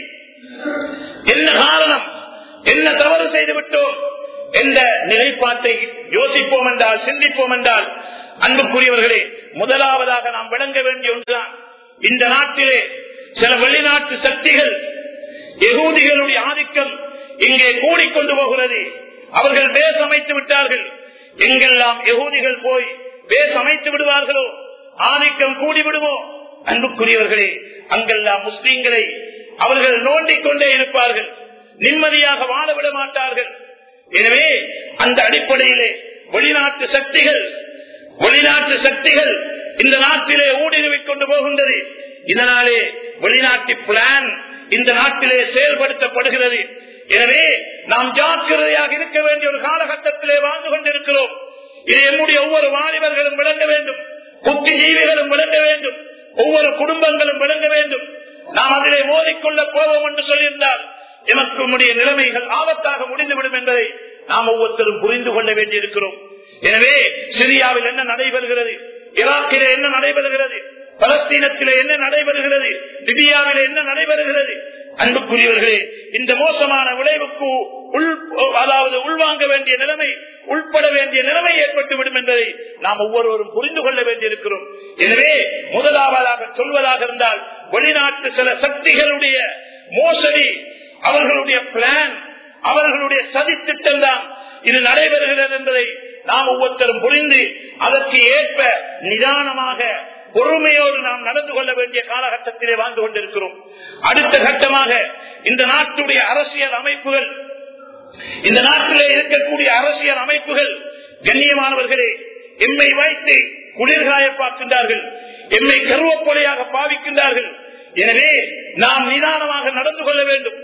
என்ன காரணம் என்ன தவறு செய்து விட்டோம் என்ற நிலைப்பாட்டை யோசிப்போம் என்றால் சிந்திப்போம் என்றால் அன்புக்குரியவர்களே முதலாவதாக நாம் விளங்க வேண்டிய ஒன்றுதான் இந்த நாட்டிலே சில வெளிநாட்டு சக்திகள் எகூதிகளுடைய ஆதிக்கம் இங்கே கூடிக்கொண்டு போகிறது அவர்கள் பேஸ் அமைத்து விட்டார்கள் எங்கெல்லாம் எகூதிகள் போய் பேஸ் அமைத்து விடுவார்களோ ஆதிக்கம் கூடி விடுமோ அன்புக்குரியவர்களே அங்கெல்லாம் முஸ்லீம்களை அவர்கள் நோண்டிக் கொண்டே இருப்பார்கள் நிம்மதியாக வாழ விட மாட்டார்கள் எனவே அந்த அடிப்படையிலே வெளிநாட்டு சக்திகள் வெளிநாட்டு சக்திகள் இந்த நாட்டிலே ஊடுருவிக் கொண்டு போகின்றது இதனாலே வெளிநாட்டு பிளான் இந்த நாட்டிலே செயல்படுத்தப்படுகிறது எனவே நாம் ஜாக்கிரதையாக இருக்க வேண்டிய ஒரு காலகட்டத்திலே வாழ்ந்து கொண்டிருக்கிறோம் இது நம்முடைய ஒவ்வொரு வாலிபர்களும் விளங்க வேண்டும் புத்திஜீவிகளும் விளங்க வேண்டும் ஒவ்வொரு குடும்பங்களும் விளங்க வேண்டும் நாம் அதிலே மோதிக்கொள்ள போவோம் என்று சொல்லியிருந்தால் எமக்கு நம்முடைய நிலைமைகள் ஆபத்தாக முடிந்துவிடும் என்பதை நாம் ஒவ்வொருத்தரும் புரிந்து கொள்ள வேண்டியிருக்கிறோம் எனவே சிரியாவில் என்ன நடைபெறுகிறது ஈராக்கிலே என்ன நடைபெறுகிறது பலஸ்தீனத்திலே என்ன நடைபெறுகிறது லிபியாவிலே என்ன நடைபெறுகிறது அன்புக்குரியவர்களே இந்த மோசமான விளைவுக்கு உள் அதாவது உள்வாங்க வேண்டிய நிலைமை உள்பட வேண்டிய நிலைமை ஏற்பட்டுவிடும் என்பதை நாம் ஒவ்வொருவரும் புரிந்து கொள்ள வேண்டியிருக்கிறோம் எனவே முதலாவதாக சொல்வதாக இருந்தால் வெளிநாட்டு சில சக்திகளுடைய மோசடி அவர்களுடைய பிளான் அவர்களுடைய சதி திட்டம் தான் இது நடைபெறுகிறது என்பதை நாம் ஒவ்வொருத்தரும் புரிந்து அதற்கு ஏற்ப நிதானமாக பொறுமையோடு நாம் நடந்து கொள்ள வேண்டிய காலகட்டத்திலே வாழ்ந்து கொண்டிருக்கிறோம் அடுத்த கட்டமாக இந்த நாட்டுடைய அரசியல் அமைப்புகள் இந்த நாட்டிலே இருக்கக்கூடிய அரசியல் அமைப்புகள் கண்ணியமானவர்களே எம்மை வைத்து குளிர்காய பார்க்கின்றார்கள் எம்மை கருவப்பொலையாக பாவிக்கின்றார்கள் எனவே நாம் நிதானமாக நடந்து கொள்ள வேண்டும்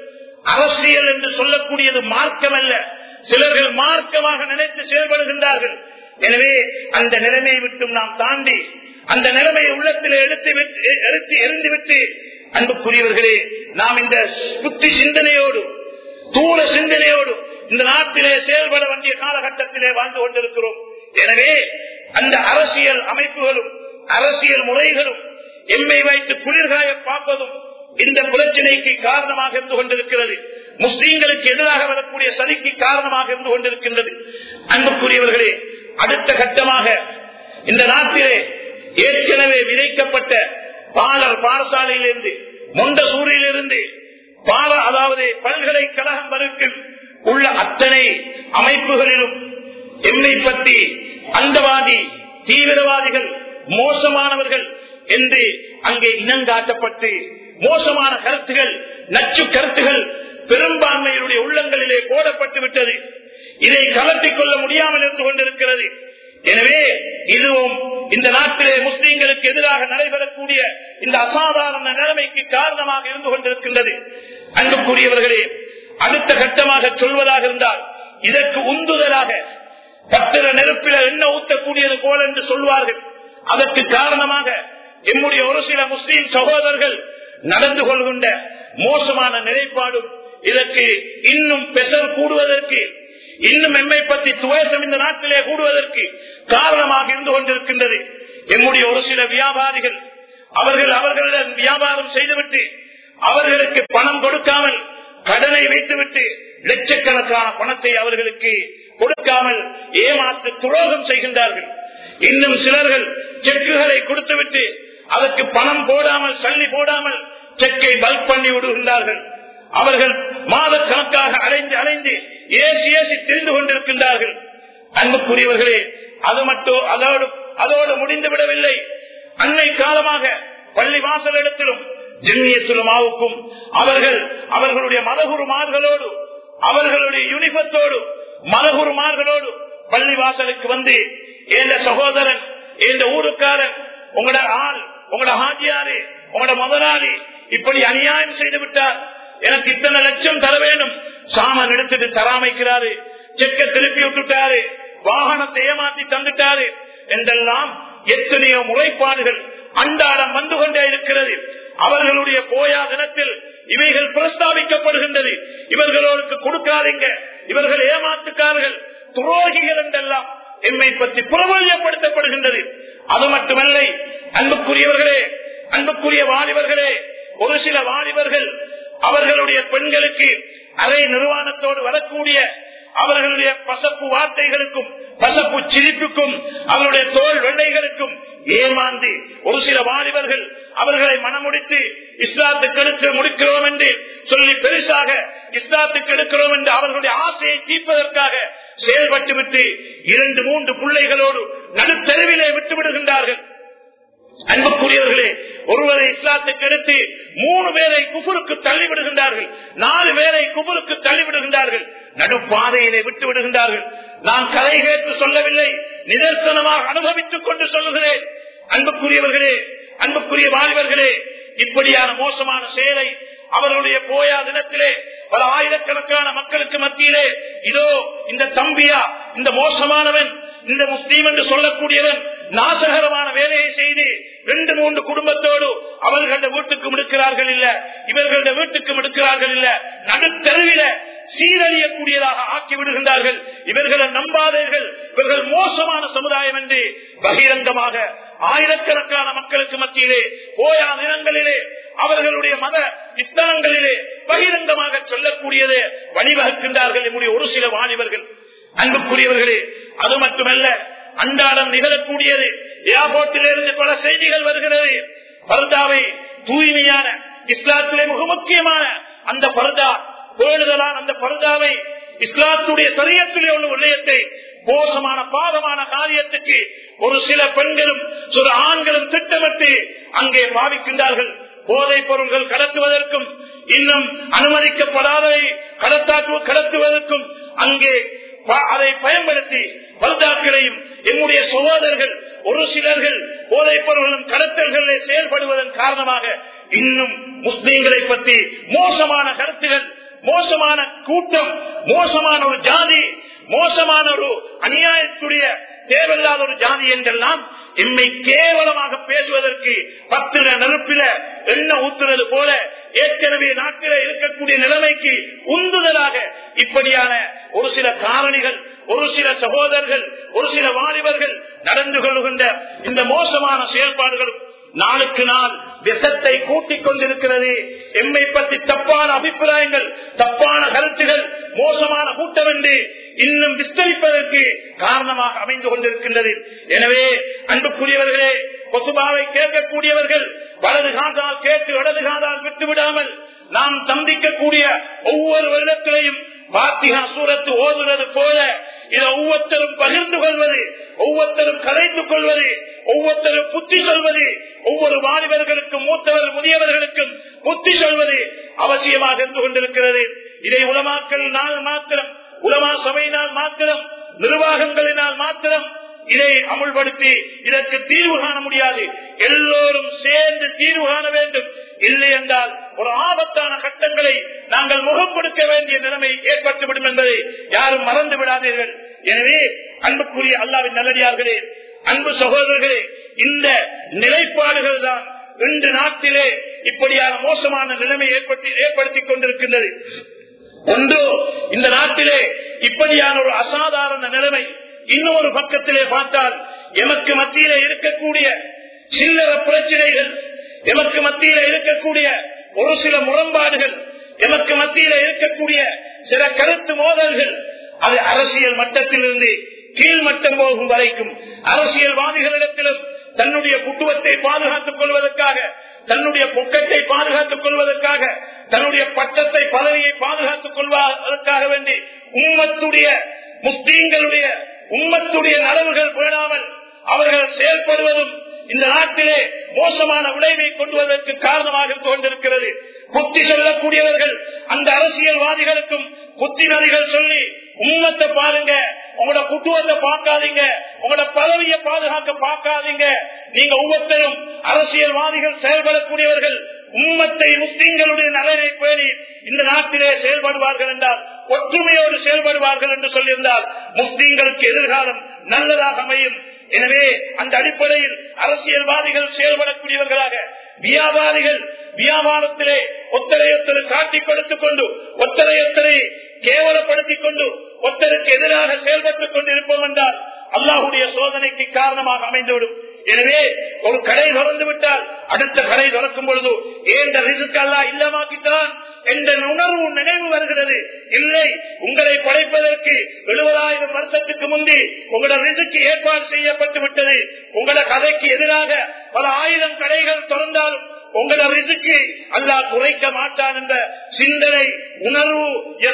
அரசியல் என்று சொல்லக்கூடியது மார்க்கம் அல்ல சிலர்கள் மார்க்கமாக நினைத்து செயல்படுகின்றார்கள் எனவே அந்த நிலைமையை விட்டும் நாம் தாண்டி அந்த நிலைமையை உள்ளத்தில் எடுத்து எடுத்து எரிந்துவிட்டு அன்புக்குரியவர்களே நாம் இந்த புத்தி சிந்தனையோடு தூர சிந்தனையோடு இந்த நாட்டிலே செயல்பட வேண்டிய காலகட்டத்திலே வாழ்ந்து கொண்டிருக்கிறோம் எனவே அந்த அரசியல் அமைப்புகளும் அரசியல் முறைகளும் எம்மை வைத்து குளிர்காய பார்ப்பதும் இந்த பிரச்சனைக்கு காரணமாக இருந்து கொண்டிருக்கிறது முஸ்லீம்களுக்கு எதிராக வரக்கூடிய சதிக்கு காரணமாக இருந்து கொண்டிருக்கின்றது அன்புக்குரியவர்களே அடுத்த கட்டமாக இந்த நாட்டிலே ஏற்கனவே விதைக்கப்பட்ட பாலர் பாடசாலையிலிருந்து மொண்டசூரிலிருந்து பால அதாவது பல்கலைக்கழகம் வரைக்கும் உள்ள அத்தனை அமைப்புகளிலும் எம்மை பற்றி அந்தவாதி தீவிரவாதிகள் மோசமானவர்கள் என்று அங்கே இனங்காட்டப்பட்டு மோசமான கருத்துகள் நச்சு கருத்துகள் பெரும்பான்மையினுடைய உள்ளங்களிலே போடப்பட்டு விட்டது இதை கலத்திக் கொள்ள முடியாமல் இருந்து கொண்டிருக்கிறது எனவே இதுவும் இந்த நாட்டிலே முஸ்லீம்களுக்கு எதிராக நடைபெறக்கூடிய இந்த அசாதாரண நிலைமைக்கு காரணமாக இருந்து கொண்டிருக்கின்றது அன்புக்குரியவர்களே அடுத்த கட்டமாக சொல்வதாக இருந்தால் இதற்கு உந்துதலாக பத்திர நெருப்பில என்ன ஊத்தக்கூடியது போல என்று சொல்வார்கள் அதற்கு காரணமாக எம்முடைய ஒரு சில முஸ்லீம் சகோதரர்கள் நடந்து கொள்கின்ற மோசமான நிலைப்பாடும் இதற்கு இன்னும் பெசல் கூடுவதற்கு இன்னும் எம்மை பற்றி துவேசம் இந்த நாட்டிலே கூடுவதற்கு காரணமாக இருந்து கொண்டிருக்கின்றது எம்முடைய ஒரு சில வியாபாரிகள் அவர்கள் அவர்களிடம் வியாபாரம் செய்துவிட்டு அவர்களுக்கு பணம் கொடுக்காமல் கடனை வைத்துவிட்டு லட்சக்கணக்கான பணத்தை அவர்களுக்கு கொடுக்காமல் ஏமாற்று துரோகம் செய்கின்றார்கள் இன்னும் சிலர்கள் செக்குகளை கொடுத்துவிட்டு அதற்கு பணம் போடாமல் சல்லி போடாமல் செக்கை பல்க் பண்ணி விடுகின்றார்கள் அவர்கள் மாத கணக்காக அலைந்து அலைந்து ஏசி ஏசி தெரிந்து கொண்டிருக்கின்றார்கள் அன்புக்குரியவர்களே அது மட்டும் அதோடு அதோடு முடிந்து விடவில்லை அன்னை காலமாக பள்ளி வாசல் இடத்திலும் ஜென்னியத்துலமாவுக்கும் அவர்கள் அவர்களுடைய மதகுருமார்களோடு அவர்களுடைய யூனிபத்தோடு மதகுருமார்களோடு பள்ளி வாசலுக்கு வந்து எந்த சகோதரன் எந்த ஊருக்காரன் உங்களோட ஆள் உங்களோட ஹாஜியாரு உங்களோட முதலாளி இப்படி அநியாயம் செய்து விட்டார் எனக்கு இத்தனை லட்சம் தர வேண்டும் சாமான் எடுத்துட்டு தராமைக்கிறாரு செக்க திருப்பி விட்டுட்டாரு வாகனத்தை ஏமாத்தி தந்துட்டாரு என்றெல்லாம் எத்தனையோ முறைப்பாடுகள் அன்றாடம் வந்து கொண்டே இருக்கிறது அவர்களுடைய போயா தினத்தில் இவைகள் பிரஸ்தாபிக்கப்படுகின்றது இவர்களோருக்கு கொடுக்காதீங்க இவர்கள் ஏமாத்துக்கார்கள் துரோகிகள் என்றெல்லாம் எம்மை பற்றி பிரபல்யப்படுத்தப்படுகின்றது அது மட்டுமல்ல அன்புக்குரியவர்களே அன்புக்குரிய வாலிபர்களே ஒரு சில வாலிபர்கள் அவர்களுடைய பெண்களுக்கு அரை நிர்வாணத்தோடு வரக்கூடிய அவர்களுடைய பசப்பு வார்த்தைகளுக்கும் பசப்பு சிரிப்புக்கும் அவருடைய தோல் வெள்ளைகளுக்கும் ஏமாந்து ஒரு சில வாலிபர்கள் அவர்களை மனமுடித்து இஸ்லாத்துக்கு எடுத்து முடிக்கிறோம் என்று சொல்லி பெருசாக இஸ்லாத்துக்கு எடுக்கிறோம் என்று அவர்களுடைய ஆசையை தீர்ப்பதற்காக செயல்பட்டுவிட்டு இரண்டு மூன்று பிள்ளைகளோடு நடுத்தெருவிலே விட்டு விடுகின்றார்கள் அன்புக்குரியவர்களே ஒருவரை இஸ்லாத்துக்கு எடுத்து மூணு பேரை குபுருக்கு தள்ளிவிடுகின்றார்கள் நாலு பேரை குபுருக்கு தள்ளிவிடுகின்றார்கள் நடுப்பாதையிலே விட்டு விடுகின்றார்கள் நான் கதை கேட்டு சொல்லவில்லை நிதர்சனமாக அனுபவித்துக் கொண்டு சொல்லுகிறேன் அன்புக்குரியவர்களே அன்புக்குரிய வாலிபர்களே இப்படியான மோசமான செயலை அவர்களுடைய போயா தினத்திலே பல ஆயிரக்கணக்கான மக்களுக்கு மத்தியிலே இதோ இந்த தம்பியா இந்த மோசமானவன் இந்த முஸ்லீம் என்று சொல்லக்கூடியவன் நாசகரமான வேலையை செய்து ரெண்டு மூன்று குடும்பத்தோடு அவர்கள வீட்டுக்கு முடுக்கிறார்கள் இல்ல இவர்கள வீட்டுக்கு முடுக்கிறார்கள் இல்ல நடுத்தருவில சீரழியக்கூடியதாக ஆக்கி விடுகின்றார்கள் இவர்களை நம்பாதீர்கள் இவர்கள் மோசமான சமுதாயம் என்று பகிரங்கமாக ஆயிரக்கணக்கான மக்களுக்கு மத்தியிலே போயா தினங்களிலே அவர்களுடைய மத இஸ்தலங்களிலே பகிரங்கமாக சொல்லக்கூடியது வழிவகுக்கின்றார்கள் என்னுடைய ஒரு சில வாலிபர்கள் அன்புக்குரியவர்களே அது மட்டுமல்ல அன்றாடம் நிகழக்கூடியது ஏர்போர்ட்டிலிருந்து பல செய்திகள் வருகிறது பர்தாவை தூய்மையான இஸ்லாத்திலே மிக முக்கியமான அந்த பர்தா பேணுதலான அந்த பர்தாவை இஸ்லாத்துடைய சரியத்திலே உள்ள விடயத்தை மோசமான பாதமான காரியத்துக்கு ஒரு சில பெண்களும் சில ஆண்களும் திட்டமிட்டு அங்கே பாவிக்கின்றார்கள் போதைப் பொருள்கள் கடத்துவதற்கும் இன்னும் அனுமதிக்கப்படாதவை கடத்தாக்கு கடத்துவதற்கும் அங்கே அதை பயன்படுத்தி பல்தாக்களையும் எம்முடைய சகோதரர்கள் ஒரு சிலர்கள் போதைப் பொருள்களும் கடத்தல்களில் செயல்படுவதன் காரணமாக இன்னும் முஸ்லீம்களை பற்றி மோசமான கருத்துகள் மோசமான கூட்டம் மோசமான ஒரு ஜாதி மோசமான ஒரு அநியாயத்துடைய தேவையில்லாத ஒரு ஜாதி என்றெல்லாம் எம்மை கேவலமாக பேசுவதற்கு பத்திர நெருப்பில எண்ணெய் ஊத்துறது போல ஏற்கனவே நாட்டில இருக்கக்கூடிய நிலைமைக்கு உந்துதலாக இப்படியான ஒரு சில காரணிகள் ஒரு சில சகோதரர்கள் ஒரு சில வாலிபர்கள் நடந்து கொள்கின்ற இந்த மோசமான செயல்பாடுகளும் நாளுக்கு நாள் விஷத்தை கூட்டிக் கொண்டிருக்கிறது எம்மை பற்றி தப்பான அபிப்பிராயங்கள் தப்பான கருத்துகள் மோசமான கூட்டம் என்று இன்னும் விஸ்தரிப்பதற்கு காரணமாக அமைந்து கொண்டிருக்கின்றது எனவே அன்புக்குரியவர்களே கொசுபாவை கேட்கக்கூடியவர்கள் வலது காதால் கேட்டு வலது காதால் விட்டுவிடாமல் நாம் சந்திக்கக்கூடிய ஒவ்வொரு வருடத்திலையும் பாத்திகா சூரத்து ஓதுவது போல இதை ஒவ்வொருத்தரும் பகிர்ந்து கொள்வது ஒவ்வொருத்தரும் கலைத்துக் கொள்வது ஒவ்வொருத்தரும் புத்தி சொல்வது ஒவ்வொரு வாலிபர்களுக்கும் மூத்தவர் முதியவர்களுக்கும் புத்தி சொல்வது அவசியமாக இருந்து கொண்டிருக்கிறது இதை உலமாக்கள் நாள் மாத்திரம் உலமா சபையினால் மாத்திரம் நிர்வாகங்களினால் மாத்திரம் இதை அமுல்படுத்தி இதற்கு தீர்வு காண முடியாது எல்லோரும் சேர்ந்து தீர்வு காண வேண்டும் இல்லை என்றால் ஒரு ஆபத்தான கட்டங்களை நாங்கள் முகம் கொடுக்க வேண்டிய நிலைமை ஏற்பட்டுவிடும் என்பதை யாரும் மறந்து விடாதீர்கள் எனவே அன்புக்குரிய அல்லாவின் நல்லடியார்களே அன்பு சகோதரர்களே இந்த நிலைப்பாடுகள் தான் இன்று நாட்டிலே இப்படியான மோசமான நிலைமை ஏற்படுத்தி ஏற்படுத்திக் கொண்டிருக்கின்றது ஒன்று இந்த நாட்டிலே இப்படியான ஒரு அசாதாரண நிலைமை இன்னொரு பக்கத்திலே பார்த்தால் எமக்கு மத்தியிலே இருக்கக்கூடிய சில்லற பிரச்சனைகள் எமக்கு மத்தியில இருக்கக்கூடிய ஒரு சில முரண்பாடுகள் எமக்கு மத்தியில இருக்கக்கூடிய சில கருத்து மோதல்கள் அது அரசியல் மட்டத்திலிருந்து கீழ்மட்டம் போகும் வரைக்கும் அரசியல்வாதிகளிடத்திலும் தன்னுடைய குட்டுவத்தை பாதுகாத்துக் கொள்வதற்காக தன்னுடைய பொக்கத்தை பாதுகாத்துக் கொள்வதற்காக தன்னுடைய பட்டத்தை பதவியை பாதுகாத்துக் கொள்வதற்காக வேண்டி உம்மத்துடைய முஸ்லீம்களுடைய உம்மத்துடைய நலவுகள் பேணாமல் அவர்கள் செயல்படுவதும் இந்த நாட்டிலே மோசமான விளைவை கொண்டுவதற்கு காரணமாக இருந்து கொண்டிருக்கிறது புத்தி சொல்லக்கூடியவர்கள் அந்த அரசியல்வாதிகளுக்கும் புத்திமதிகள் சொல்லி உண்மத்தை பாருங்க உங்களோட குட்டுவத்தை பார்க்காதீங்க உங்களோட பதவியை பாதுகாக்க பார்க்காதீங்க நீங்க ஒவ்வொருத்தரும் அரசியல்வாதிகள் செயல்படக்கூடியவர்கள் உம்மத்தை முஸ்லீம்களுடைய நலனை பேணி இந்த நாட்டிலே செயல்படுவார்கள் என்றால் ஒற்றுமையோடு செயல்படுவார்கள் என்று சொல்லியிருந்தால் முஸ்லீம்களுக்கு எதிர்காலம் நல்லதாக அமையும் எனவே அந்த அடிப்படையில் அரசியல்வாதிகள் செயல்படக்கூடியவர்களாக வியாபாரிகள் வியாபாரத்திலே ஒத்தரையொத்தரை காட்டிக் கொடுத்துக் கொண்டு ஒத்தரையொத்தரை கேவலப்படுத்திக் கொண்டு ஒத்தருக்கு எதிராக செயல்பட்டுக் கொண்டிருப்போம் என்றால் அல்லாஹுடைய சோதனைக்கு காரணமாக அமைந்துவிடும் எனவே ஒரு கடை திறந்து விட்டால் அடுத்த கடை திறக்கும் பொழுது ஏந்த ரிசுக்கு அல்லா இல்லமாக்கித்தான் என்ற உணர்வு நினைவு வருகிறது இல்லை உங்களை படைப்பதற்கு எழுபதாயிரம் வருஷத்துக்கு முந்தி உங்களோட ரிசுக்கு ஏற்பாடு செய்யப்பட்டு விட்டது உங்களோட கதைக்கு எதிராக பல ஆயிரம் கடைகள் திறந்தாலும் உங்களோட ரிசுக்கு அல்லா குறைக்க மாட்டான் என்ற சிந்தனை உணர்வு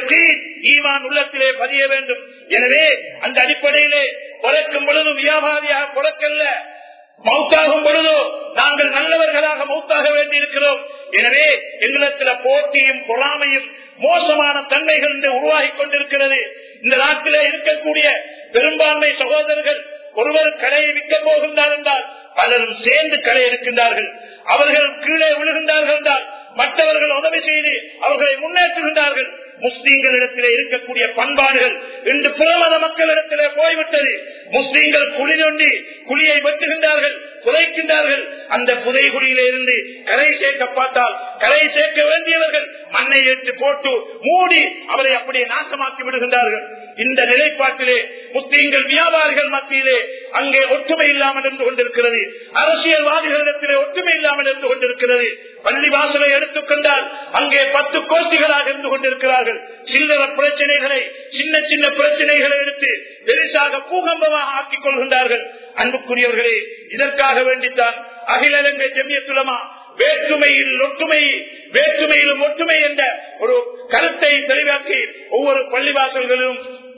ஈமான் உள்ளத்திலே பதிய வேண்டும் எனவே அந்த அடிப்படையிலே பிறக்கும் பொழுது வியாபாரியாக பிறக்கல்ல மௌத்தாகும் பொழுதோ நாங்கள் நல்லவர்களாக மௌத்தாக வேண்டியிருக்கிறோம் எனவே எங்களிடத்தில் போட்டியும் பொறாமையும் மோசமான தன்மைகள் இன்று உருவாகி கொண்டிருக்கிறது இந்த நாட்டிலே இருக்கக்கூடிய பெரும்பான்மை சகோதரர்கள் ஒருவர் கடையை விற்க போகின்றார் என்றால் பலரும் சேர்ந்து கடை எடுக்கின்றார்கள் அவர்கள் கீழே விழுகின்றார்கள் என்றால் மற்றவர்கள் உதவி செய்து அவர்களை முன்னேற்றுகின்றார்கள் முஸ்லீம்களிடத்திலே இருக்கக்கூடிய பண்பாடுகள் இன்று புறமத மக்களிடத்திலே போய்விட்டது முஸ்லீம்கள் குழி நொண்டி குழியை வெட்டுகின்றார்கள் புதைக்கின்றார்கள் அந்த புதை குழியில இருந்து கரை சேர்க்க பார்த்தால் கரை சேர்க்க வேண்டியவர்கள் மண்ணை ஏற்று போட்டு மூடி அவரை அப்படியே நாசமாக்கி விடுகின்றார்கள் இந்த நிலைப்பாட்டிலே முஸ்லீம்கள் வியாபாரிகள் மத்தியிலே அங்கே ஒற்றுமை இல்லாமல் இருந்து கொண்டிருக்கிறது அரசியல்வாதிகளிடத்திலே ஒற்றுமை இல்லாமல் இருந்து கொண்டிருக்கிறது பள்ளி வாசலை எடுத்துக்கொண்டால் அங்கே பத்து கோஷ்டிகளாக இருந்து கொண்டிருக்கிறார்கள் சில்லற பிரச்சனைகளை சின்ன சின்ன பிரச்சனைகளை எடுத்து பெருசாக பூகம்பமாக ஆக்கிக் கொள்கின்றார்கள் அன்புக்குரியவர்களே இதற்காக வேண்டித்தான் அகில இலங்கை ஜெமியத்துலமா வேற்றுமையில் ஒற்றுமை வேற்றுமையிலும் ஒற்றுமை என்ற ஒரு கருத்தை தெளிவாக்கி ஒவ்வொரு பள்ளிவாசல்களிலும்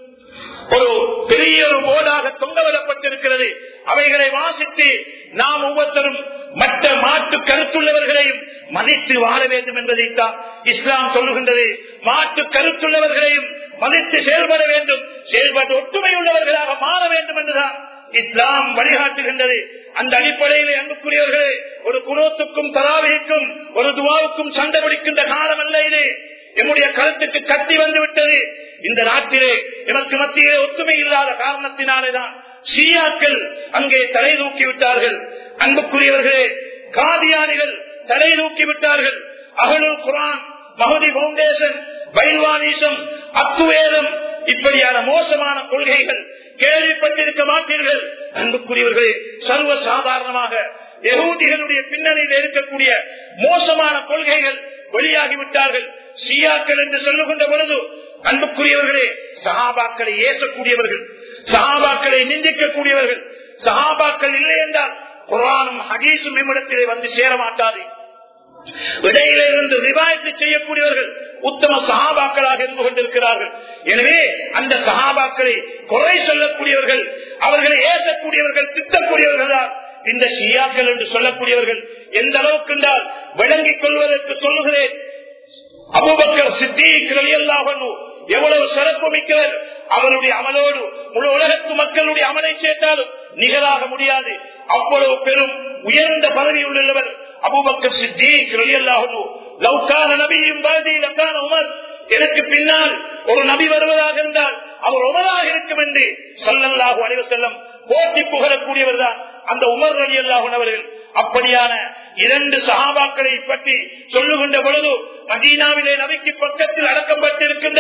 ஒரு பெரிய ஒரு போர்டாக தொங்கவிடப்பட்டிருக்கிறது அவைகளை வாசித்து நாம் ஒவ்வொருத்தரும் மற்ற மாற்று கருத்துள்ளவர்களையும் மதித்து வாழ வேண்டும் என்பதைத்தான் இஸ்லாம் சொல்லுகின்றது மாற்று கருத்துள்ளவர்களையும் மதித்து செயல்பட வேண்டும் செயல்பட்டு ஒற்றுமை உள்ளவர்களாக மாற வேண்டும் என்றுதான் இஸ்லாம் வழிகாட்டுகின்றது அந்த அடிப்படையில் அன்புக்குரியவர்களே ஒரு குரோத்துக்கும் தராவிக்கும் ஒரு துவாவுக்கும் சண்டை பிடிக்கின்ற காலம் அல்ல இது எம்முடைய கருத்துக்கு கத்தி வந்து விட்டது இந்த நாட்டிலே எமக்கு மத்தியிலே ஒத்துமை இல்லாத காரணத்தினாலேதான் ஷியாக்கள் அங்கே தலை தூக்கி விட்டார்கள் அன்புக்குரியவர்களே காதியானிகள் தலை தூக்கி விட்டார்கள் அகலுல் குரான் மகுதி பவுண்டேஷன் பைல்வானீசம் அத்துவேதம் இப்படியான மோசமான கொள்கைகள் கேள்விப்பட்டிருக்க மாட்டீர்கள் அன்புக்குரியவர்களே சர்வ சாதாரணமாக எகூதிகளுடைய பின்னணியில் இருக்கக்கூடிய மோசமான கொள்கைகள் வெளியாகிவிட்டார்கள் ஷியாக்கள் என்று சொல்லுகின்ற பொழுது அன்புக்குரியவர்களே சஹாபாக்களை ஏசக்கூடியவர்கள் சஹாபாக்களை நிந்திக்கக்கூடியவர்கள் சஹாபாக்கள் இல்லை என்றால் குரானும் ஹதீசும் இம்மிடத்திலே வந்து சேர மாட்டாது இடையில இருந்து ரிவாயத்து செய்யக்கூடியவர்கள் உத்தம சகாபாக்களாக இருந்து கொண்டிருக்கிறார்கள் எனவே அந்த சகாபாக்களை குறை சொல்லக்கூடியவர்கள் அவர்களை ஏசக்கூடியவர்கள் திட்டக்கூடியவர்கள் தான் இந்த ஷியாக்கள் என்று சொல்லக்கூடியவர்கள் எந்த அளவுக்கு என்றால் விளங்கிக் கொள்வதற்கு சொல்லுகிறேன் அபுபக்கர் சித்திக் எவ்வளவு சிறப்பு மிக்கவர் அவருடைய அமலோடு முழு உலகத்து மக்களுடைய அமலை சேர்த்தாலும் நிகழாக முடியாது அவ்வளவு பெரும் உயர்ந்த பதவி உள்ளவர் அபுபக்கர் சித்திக் லவ்கான நபியும் பாதி லவ்கான உமர் எனக்கு பின்னால் ஒரு நபி வருவதாக இருந்தால் அவர் உமராக இருக்கும் என்று சொல்லல்லாஹு அனைவர் செல்லம் போட்டி புகழக்கூடியவர் தான் அந்த உமர் அலி அல்லாஹன் அவர்கள் அப்படியான இரண்டு சகாபாக்களை பற்றி சொல்லுகின்ற பொழுது மதீனாவிலே நபிக்கு பக்கத்தில் அடக்கப்பட்டிருக்கின்ற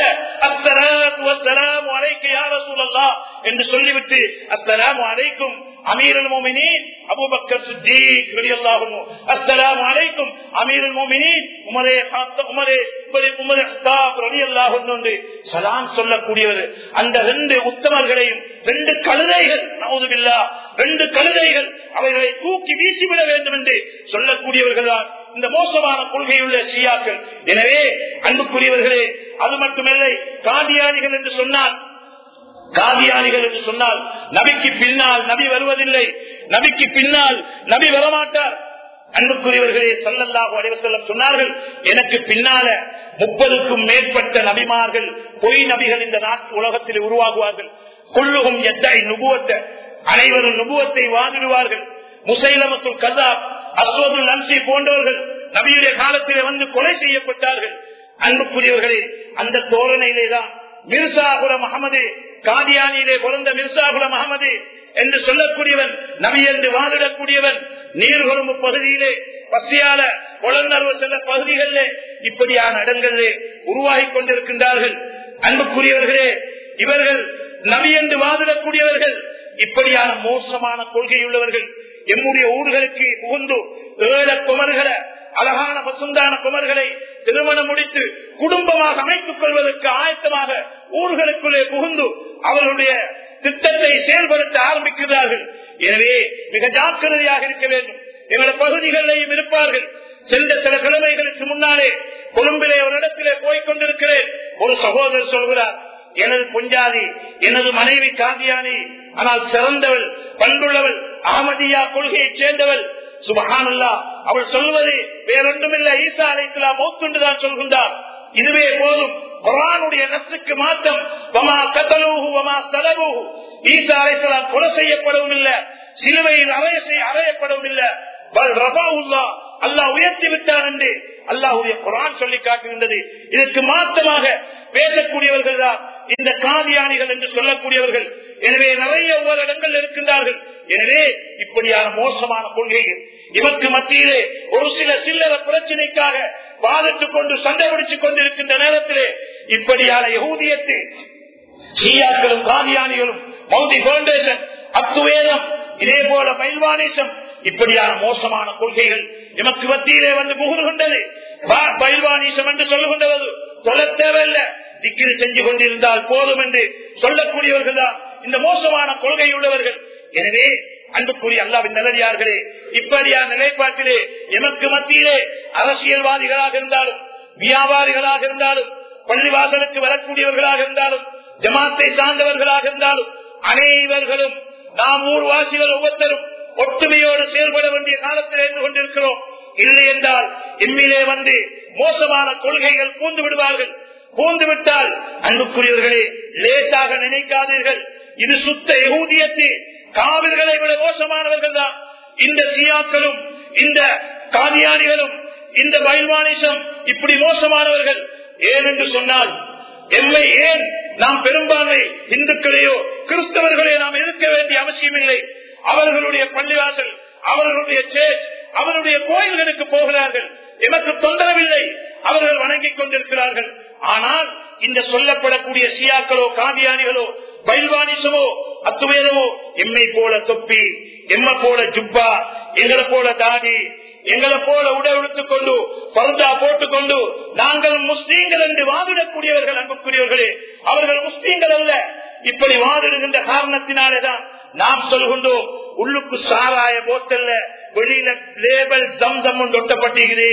அஸ்ஸலாம் அலைக்கு யார சூழல்லா என்று சொல்லிவிட்டு அஸ்ஸலாம் அலைக்கும் அமீரல் மோமினின் அபுபக்கர் சித்திக் ரலியல்லாஹு அஸ்ஸலாம் அலைக்கும் அமீரல் மோமினின் உமரே உமரே உமரே ஹத்தாப் ரலியல்லாஹு என்று சலாம் சொல்லக்கூடியவர் அந்த ரெண்டு உத்தமர்களையும் ரெண்டு கழுதைகள் நவுதுபில்லா ரெண்டு கழுதைகள் அவைகளை தூக்கி வீசிவிட வேண்டும் என்று சொல்லக்கூடியவர்கள் தான் இந்த மோசமான கொள்கையுள்ள ஷியாக்கள் எனவே அன்புக்குரியவர்களே அது மட்டுமில்லை காதியானிகள் என்று சொன்னால் காதியானிகள் என்று சொன்னால் நபிக்கு பின்னால் நபி வருவதில்லை நபிக்கு பின்னால் நபி வரமாட்டார் அன்புக்குரியவர்களே சல்லல்லாஹு அலைவசல்லம் சொன்னார்கள் எனக்கு பின்னால முப்பதுக்கும் மேற்பட்ட நபிமார்கள் பொய் நபிகள் இந்த நாட்டு உலகத்தில் உருவாகுவார்கள் கொள்ளுகும் எத்தை நுபுவத்தை அனைவரும் நுபுவத்தை வாங்கிடுவார்கள் முசைலமத்துல் கசாப் அஸ்வதுல் அன்சி போன்றவர்கள் நபியுடைய காலத்திலே வந்து கொலை செய்யப்பட்டார்கள் அன்புக்குரியவர்களே அந்த தோரணையிலே தான் மிர்சாகுல மகமது காதியானியிலே பிறந்த மிர்சாகுல மகமது என்று சொல்லக்கூடியவன் நபி என்று வாதிடக்கூடியவன் நீர்கொழும்பு பகுதியிலே பசியால உளர்நர்வு செல்ல பகுதிகளிலே இப்படியான இடங்களிலே உருவாகி கொண்டிருக்கின்றார்கள் அன்புக்குரியவர்களே இவர்கள் நபி என்று வாதிடக்கூடியவர்கள் இப்படியான மோசமான கொள்கையுள்ளவர்கள் எம்முடைய ஊர்களுக்கு புகுந்து ஏழ குமர்களை அழகான பசுந்தான குமர்களை திருமணம் முடித்து குடும்பமாக அமைத்துக் கொள்வதற்கு ஆயத்தமாக ஊர்களுக்குள்ளே புகுந்து அவர்களுடைய திட்டத்தை செயல்படுத்த ஆரம்பிக்கிறார்கள் எனவே மிக ஜாக்கிரதையாக இருக்க வேண்டும் எங்களுடைய பகுதிகளிலேயும் இருப்பார்கள் சென்ற சில கிழமைகளுக்கு முன்னாலே கொழும்பிலே ஒரு இடத்திலே போய்கொண்டிருக்கிறேன் ஒரு சகோதரர் சொல்கிறார் எனது பொஞ்சாதி எனது மனைவி காந்தியானி ஆனால் சிறந்தவள் பண்புள்ளவள் அகமதியா கொள்கையைச் சேர்ந்தவள் சுபஹானல்லா அவள் சொல்வது வேறொன்றுமில்லை ஈசா அலைக்கலாம் மௌத்துண்டுதான் சொல்கின்றார் இதுவே போதும் குரானுடைய நசுக்கு மாற்றம் வமா கத்தலூஹு வமா சலபூஹு ஈசா அலைக்கலாம் கொலை செய்யப்படவும் இல்லை சிலுவையில் அறைய செய்ய அறையப்படவும் இல்லை அல்லாஹ் உயர்த்தி விட்டார் என்று அல்லாஹுடைய குரான் சொல்லி காட்டுகின்றது இதற்கு மாற்றமாக பேசக்கூடியவர்கள் தான் இந்த காதியானிகள் என்று சொல்லக்கூடியவர்கள் எனவே நிறைய ஒவ்வொரு இடங்கள் இருக்கின்றார்கள் எனவே இப்படியான மோசமான கொள்கைகள் இவருக்கு மத்தியிலே ஒரு சில சில்லற பிரச்சனைக்காக வாதிட்டுக் கொண்டு சண்டை பிடித்துக் கொண்டிருக்கின்ற நேரத்திலே இப்படியான யகூதியத்து ஷியாக்களும் காதியானிகளும் மௌதி பவுண்டேஷன் அத்துவேதம் இதே போல பைல்வானிசம் இப்படியான மோசமான கொள்கைகள் எமக்கு மத்தியிலே வந்து புகுதுகின்றது பைல்வானிசம் என்று சொல்லுகின்றது சொல்ல தேவையில்லை திக்கிரி செஞ்சு கொண்டிருந்தால் போதும் என்று சொல்லக்கூடியவர்கள் தான் இந்த மோசமான கொள்கை உள்ளவர்கள் எனவே அன்புக்குரிய அல்லாவின் நல்லடியார்களே இப்படியான நிலைப்பாட்டிலே எமக்கு மத்தியிலே அரசியல்வாதிகளாக இருந்தாலும் வியாபாரிகளாக இருந்தாலும் பள்ளிவாசலுக்கு வரக்கூடியவர்களாக இருந்தாலும் ஜமாத்தை சார்ந்தவர்களாக இருந்தாலும் அனைவர்களும் நாம் ஊர்வாசிகள் ஒவ்வொருத்தரும் ஒற்றுமையோடு செயல்பட வேண்டிய காலத்தில் இருந்து கொண்டிருக்கிறோம் இல்லை என்றால் எம்மிலே வந்து மோசமான கொள்கைகள் பூந்து விடுவார்கள் பூந்து விட்டால் அன்புக்குரியவர்களே லேட்டாக நினைக்காதீர்கள் இது சுத்த எகூதியத்து காவிர்களை விட மோசமானவர்கள் தான் இந்த சியாக்களும் இந்த காதியானிகளும் இந்த பயில்வானிசம் இப்படி மோசமானவர்கள் ஏன் என்று சொன்னால் எம்மை ஏன் நாம் பெரும்பான்மை இந்துக்களையோ கிறிஸ்தவர்களையோ நாம் எதிர்க்க வேண்டிய அவசியம் இல்லை அவர்களுடைய பள்ளிவாசல் அவர்களுடைய சேர்ச் அவருடைய கோயில்களுக்கு போகிறார்கள் எமக்கு தொந்தரவில்லை அவர்கள் வணங்கிக் கொண்டிருக்கிறார்கள் ஆனால் இந்த சொல்லப்படக்கூடிய சியாக்களோ காதியானிகளோ பைல்வானிசமோ அத்துவேதமோ எம்மை போல தொப்பி எம்ம போல ஜுப்பா எங்களை போல தாடி எங்களை போல உடை உடுத்துக் கொண்டு பருந்தா போட்டுக் கொண்டு நாங்கள் முஸ்லீம்கள் என்று வாதிடக்கூடியவர்கள் அன்புக்குரியவர்களே அவர்கள் முஸ்லீம்கள் அல்ல இப்படி வாதிடுகின்ற காரணத்தினாலேதான் நாம் சொல்கின்றோம் உள்ளுக்கு சாராய போத்தல்ல வெளியில லேபல் தம் தம் ஒட்டப்பட்டிருக்குது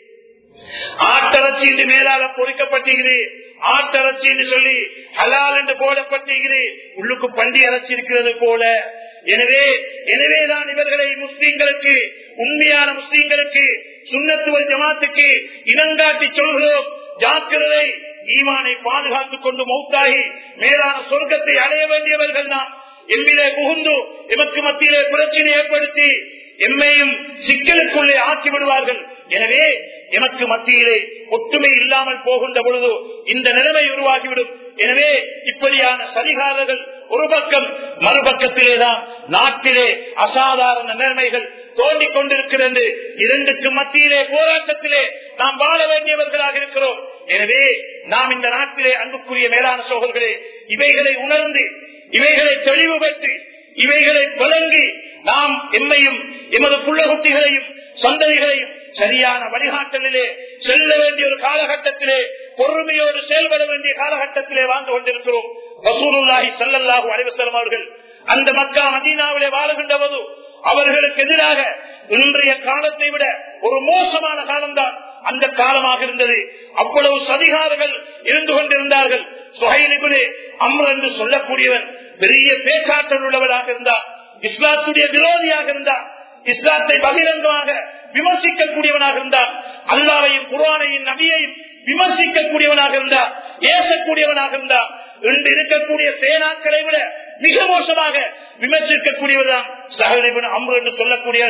ஆட்டரச்சி என்று மேலால பொறிக்கப்பட்டிருக்குது ஆட்டரச்சி என்று சொல்லி ஹலால் என்று போடப்பட்டிருக்குது உள்ளுக்கு பண்டி அரைச்சி இருக்கிறது போல எனவே எனவேதான் இவர்களை முஸ்லீம்களுக்கு உண்மையான முஸ்லீம்களுக்கு சுண்ணத்துவ ஜமாத்துக்கு இனங்காட்டி சொல்கிறோம் ஜாக்கிரதை ஈமானை பாதுகாத்துக் கொண்டு மௌத்தாகி மேலான சொர்க்கத்தை அடைய வேண்டியவர்கள் நாம் எம்மிலே புகுந்து எமக்கு மத்தியிலே பிரச்சனை ஏற்படுத்தி எம்மையும் சிக்கலுக்குள்ளே ஆக்கி விடுவார்கள் எனவே எமக்கு மத்தியிலே ஒற்றுமை இல்லாமல் போகின்ற பொழுது இந்த நிலைமை உருவாகிவிடும் எனவே இப்படியான சதிகாரர்கள் ஒரு பக்கம் மறுபக்கத்திலேதான் நாட்டிலே அசாதாரண நிலைமைகள் தோண்டிக் கொண்டிருக்கிறது இரண்டுக்கு மத்தியிலே போராட்டத்திலே நாம் வாழ வேண்டியவர்களாக இருக்கிறோம் எனவே நாம் இந்த நாட்டிலே அன்புக்குரிய மேலான சோழர்களே இவைகளை உணர்ந்து இவைகளை தெளிவு பெற்று இவைகளை வழங்கி நாம் எம்மையும் எமது புள்ளகுட்டிகளையும் சந்ததிகளையும் சரியான வழிகாட்டலிலே செல்ல வேண்டிய ஒரு காலகட்டத்திலே பொறுமையோடு செயல்பட வேண்டிய காலகட்டத்திலே வாழ்ந்து கொண்டிருக்கிறோம் ரசூலுல்லாஹி சல்லல்லாஹு அலைவசலம் அவர்கள் அந்த மக்கா மதீனாவிலே வாழுகின்ற போது அவர்களுக்கு எதிராக இன்றைய காலத்தை விட ஒரு மோசமான காலம்தான் அந்த காலமாக இருந்தது அவ்வளவு சதிகாரர்கள் இருந்து கொண்டிருந்தார்கள் சுகைலிபுலே அம்ர் என்று சொல்லக்கூடியவன் பெரிய பேச்சாற்றல் உள்ளவராக இருந்தார் இஸ்லாத்துடைய விரோதியாக இருந்தார் இஸ்லாத்தை பகிரங்கமாக விமர்சிக்கக்கூடியவனாக இருந்தார் அல்லாவையும் குரானையும் நபியையும் விமர்சிக்கக்கூடியவனாக இருந்தார் ஏசக்கூடியவனாக இருந்தார் இன்று இருக்கக்கூடிய சேனாக்களை விட மிக மோசமாக விமர்சிக்கக்கூடியவர் தான் சகலிபன் அம்ரு என்று சொல்லக்கூடிய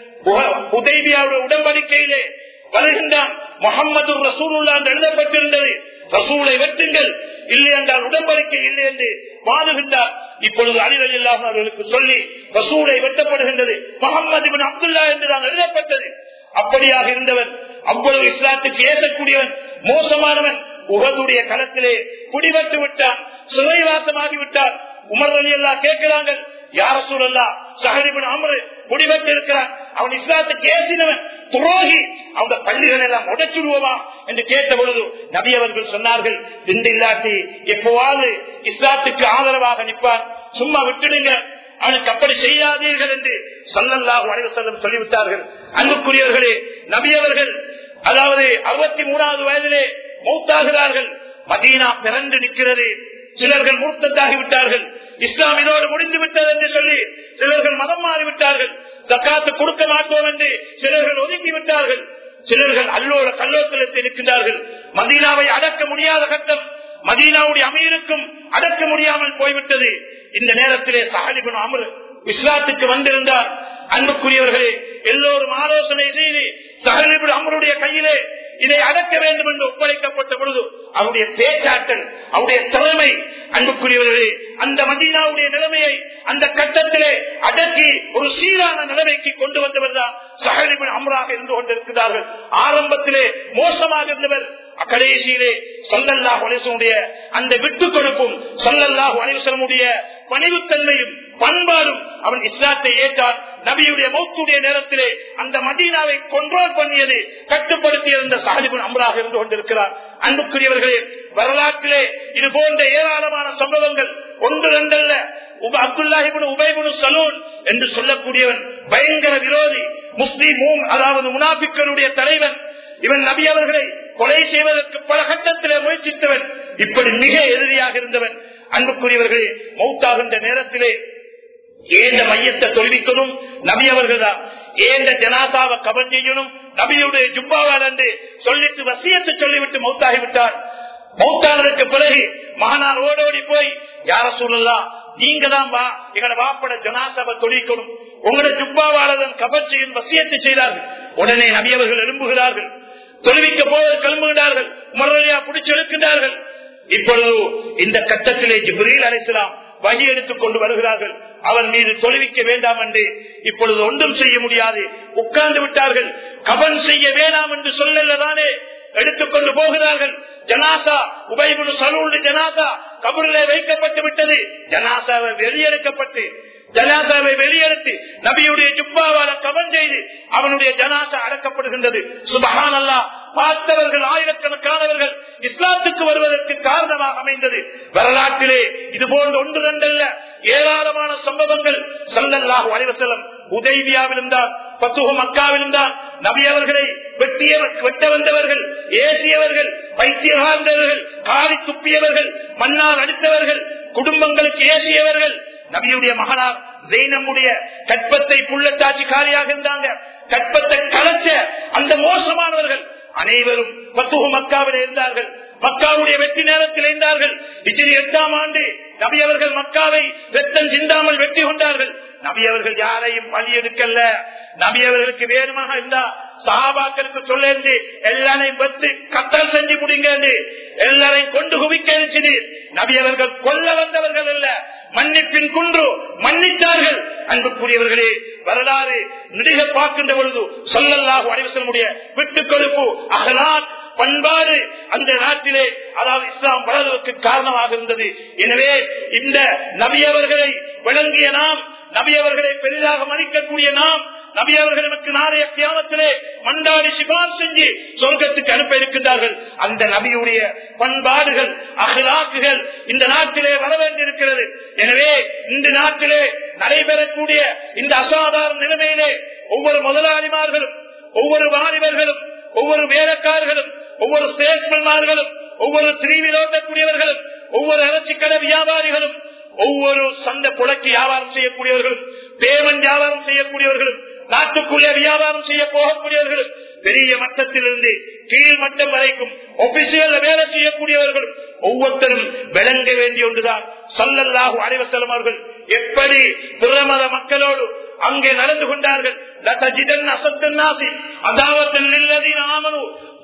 உதவியாவுடைய உடன்படிக்கையிலே வருகின்றான் முகமது ரசூலுல்லா என்று எழுதப்பட்டிருந்தது ரசூலை வெட்டுங்கள் இல்லை என்றால் உடன்படிக்கை இல்லை என்று வாழுகின்றார் இப்பொழுது அழிதல் இல்லாமல் அவர்களுக்கு சொல்லி ரசூலை வெட்டப்படுகின்றது முகமது பின் அப்துல்லா என்று தான் எழுதப்பட்டது அப்படியாக இருந்தவன் அவ்வளவு இஸ்லாத்துக்கு ஏசக்கூடியவன் மோசமானவன் உகதுடைய களத்திலே குடிபட்டு விட்டான் சிறைவாசமாகி விட்டார் உமர் அலி அல்லா கேட்கிறாங்க யார சூழல்லா சஹரிபின் அமரு குடிபட்டு இருக்கிறான் அவன் இஸ்லாத்துக்கு ஏசினவன் துரோகி அவங்க பள்ளிகள் எல்லாம் உடைச்சுடுவோமா என்று கேட்ட பொழுது நபி அவர்கள் சொன்னார்கள் இந்த இல்லாட்டி எப்போவாது இஸ்லாத்துக்கு ஆதரவாக நிற்பான் சும்மா விட்டுடுங்க அவனுக்கு அப்படி செய்யாதீர்கள் என்று சொல்லல்லாஹு அனைவசல்லம் சொல்லிவிட்டார்கள் அன்புக்குரியவர்களே நபி அவர்கள் அதாவது அறுபத்தி மூணாவது வயதிலே மௌத்தாகிறார்கள் மதீனா பிறந்து நிற்கிறது சிலர்கள் மூர்த்தத்தாகிவிட்டார்கள் இஸ்லாம் இதோடு முடிந்து விட்டது என்று சொல்லி சிலர்கள் மதம் மாறிவிட்டார்கள் தக்காத்து கொடுக்க மாட்டோம் என்று சிலர்கள் ஒதுக்கி விட்டார்கள் சிலர்கள் அல்லோட கல்லோத்தலத்தில் இருக்கின்றார்கள் மதீனாவை அடக்க முடியாத கட்டம் மதீனாவுடைய அமீருக்கும் அடக்க முடியாமல் போய்விட்டது இந்த நேரத்திலே சஹாலிபன் அமர் இஸ்லாத்துக்கு வந்திருந்தார் அன்புக்குரியவர்களே எல்லோரும் ஆலோசனை செய்து சஹலிபுன் அமருடைய கையிலே இதை அடக்க வேண்டும் என்று ஒப்படைக்கப்பட்ட பொழுது அவருடைய பேச்சாற்றல் அவருடைய திறமை அன்புக்குரியவர்களே அந்த மதீனாவுடைய நிலைமையை அந்த கட்டத்திலே அடக்கி ஒரு சீரான நிலைமைக்கு கொண்டு வந்தவர் தான் சஹலிபின் அமராக இருந்து கொண்டிருக்கிறார்கள் ஆரம்பத்திலே மோசமாக இருந்தவர் கடைசியிலே சல்லல்லாஹ் அலிசனுடைய அந்த விட்டுக் கொடுப்பும் சல்லல்லாஹ் அலிசனுடைய பணிவுத்தன்மையும் பண்பாடும் அவன் இஸ்லாத்தை ஏற்றார் நபியுடைய மௌத்துடைய நேரத்திலே அந்த மதீனாவை கொண்ட்ரோல் பண்ணியது கட்டுப்படுத்தியிருந்த சாஹிபின் அமராக இருந்து கொண்டிருக்கிறார் அன்புக்குரியவர்களே வரலாற்றிலே இது போன்ற ஏராளமான சம்பவங்கள் ஒன்று ரெண்டல்ல அப்துல்லாஹிபின் உபயபுனு சலூன் என்று சொல்லக்கூடியவன் பயங்கர விரோதி முஸ்லீம் அதாவது முனாபிக்களுடைய தலைவன் இவன் நபி அவர்களை கொலை செய்வதற்கு பல கட்டத்திலே முயற்சித்தவன் இப்படி மிக எதிரியாக இருந்தவன் அன்புக்குரியவர்களே மௌத்தாகின்ற நேரத்திலே ஏந்த மையத்தை தொழிலிக்கணும் நபி அவர்கள் தான் ஏந்த ஜனாசாவை கவன் செய்யணும் நபியுடைய ஜுப்பாவால் என்று சொல்லிட்டு வசியத்தை சொல்லிவிட்டு மௌத்தாகிவிட்டார் மௌத்தானதற்கு பிறகு மகனார் ஓடோடி போய் யார சொல்லலாம் நீங்க தான் வா எங்களை வாப்பட ஜனாசாவை தொழிக்கணும் உங்களோட ஜுப்பாவாளதன் கபர் செய்யும் வசியத்தை செய்தார்கள் உடனே நபியவர்கள் எழும்புகிறார்கள் தொழுவிக்க போவது கிளம்புகிறார்கள் முறையா பிடிச்சு எழுக்கின்றார்கள் இப்பொழுது இந்த கட்டத்திலே ஜிப்ரீல் அழைக்கலாம் வழி எடுத்துக் கொண்டு வருகிறார்கள் அவன் மீது தொழுவிக்க வேண்டாம் என்று இப்பொழுது ஒன்றும் செய்ய முடியாது உட்கார்ந்து விட்டார்கள் கவன் செய்ய வேண்டாம் என்று சொல்லலதானே எடுத்துக்கொண்டு போகிறார்கள் ஜனாசா உபயகுணு சலூண்டு ஜனாசா கபரிலே வைக்கப்பட்டு விட்டது ஜனாசாவை வெளியெடுக்கப்பட்டு ஜனாசாவை வெளியெடுத்து நபியுடைய ஜுப்பாவால கவன் செய்து அவனுடைய ஜனாசா அடக்கப்படுகின்றது சுபகான் அல்லா பார்த்தவர்கள் ஆயிரக்கணக்கானவர்கள் இஸ்லாத்துக்கு வருவதற்கு காரணமாக அமைந்தது வரலாற்றிலே இது போன்ற ஒன்று ரெண்டல்ல ஏராளமான சம்பவங்கள் சல்லல்லாஹு அலைவசலம் உதய்வியாவிலும் தான் பத்துவ மக்காவிலும் தான் நபி அவர்களை வெட்டிய வெட்ட வந்தவர்கள் ஏசியவர்கள் வைத்தியகாந்தவர்கள் காரி துப்பியவர்கள் மன்னார் அடித்தவர்கள் குடும்பங்களுக்கு ஏசியவர்கள் நபியுடைய மகனார் ஜெயினமுடைய கற்பத்தை புள்ளத்தாச்சி காலியாக இருந்தாங்க கற்பத்தை கலைச்ச அந்த மோசமானவர்கள் அனைவரும் பத்துகு மக்காவில் இருந்தார்கள் மக்காவுடைய வெற்றி நேரத்தில் இருந்தார்கள் இதில் எட்டாம் ஆண்டு நபி அவர்கள் மக்காவை வெத்தம் சிந்தாமல் வெற்றி கொண்டார்கள் நபி அவர்கள் யாரையும் பலி எடுக்கல நபி அவர்களுக்கு வேணுமாக இருந்தா சகாபாக்களுக்கு சொல்லி எல்லாரையும் பத்து கத்தல் செஞ்சு முடிங்க எல்லாரையும் கொண்டு குவிக்க இருந்துச்சு நபி அவர்கள் கொல்ல வந்தவர்கள் அல்ல மன்னிப்பின் குன்று மன்னித்தார்கள் அன்புக்குரியவர்களே வரலாறு நெடுக பார்க்கின்ற பொழுது சொல்லல்லாஹு அனைவசனுடைய விட்டுக் கொழுப்பு அகலாத் பண்பாடு அந்த நாட்டிலே அதாவது இஸ்லாம் வளர்வதற்கு காரணமாக இருந்தது எனவே இந்த நபியவர்களை விளங்கிய நாம் நபியவர்களை பெரிதாக மதிக்கக்கூடிய நாம் நபி அவர்கள் நமக்கு நாளைய கியாமத்திலே மண்டாடி சிபார் செஞ்சு சொர்க்கத்துக்கு அனுப்ப இருக்கின்றார்கள் அந்த நபியுடைய பண்பாடுகள் அகலாக்குகள் இந்த நாட்டிலே வர வேண்டியிருக்கிறது எனவே இந்த நாட்டிலே நடைபெறக்கூடிய இந்த அசாதாரண நிலைமையிலே ஒவ்வொரு முதலாளிமார்களும் ஒவ்வொரு வாலிபர்களும் ஒவ்வொரு வேலைக்காரர்களும் ஒவ்வொரு சேல்ஸ்மன்மார்களும் ஒவ்வொரு திருவில் ஓட்டக்கூடியவர்களும் ஒவ்வொரு அரசிக்கடை வியாபாரிகளும் ஒவ்வொரு சந்தை புலக்கு வியாபாரம் செய்யக்கூடியவர்களும் பேமெண்ட் வியாபாரம் செய்யக்கூடியவர்களும் நாட்டுக்குள்ளே வியாபாரம் செய்ய போகக்கூடியவர்களும் பெரிய மட்டத்திலிருந்து கீழ் மட்டம் வரைக்கும் ஒபிசியல் வேலை செய்யக்கூடியவர்களும் ஒவ்வொருத்தரும் விளங்க வேண்டிய ஒன்றுதான் சொல்லல்லாஹு அனைவசலம் அவர்கள் எப்படி பிரமத மக்களோடு அங்கே நடந்து கொண்டார்கள் லதஜிதன் அசத்தன் நாசி அதாவத்தன் நில்லதீன் ஆமனு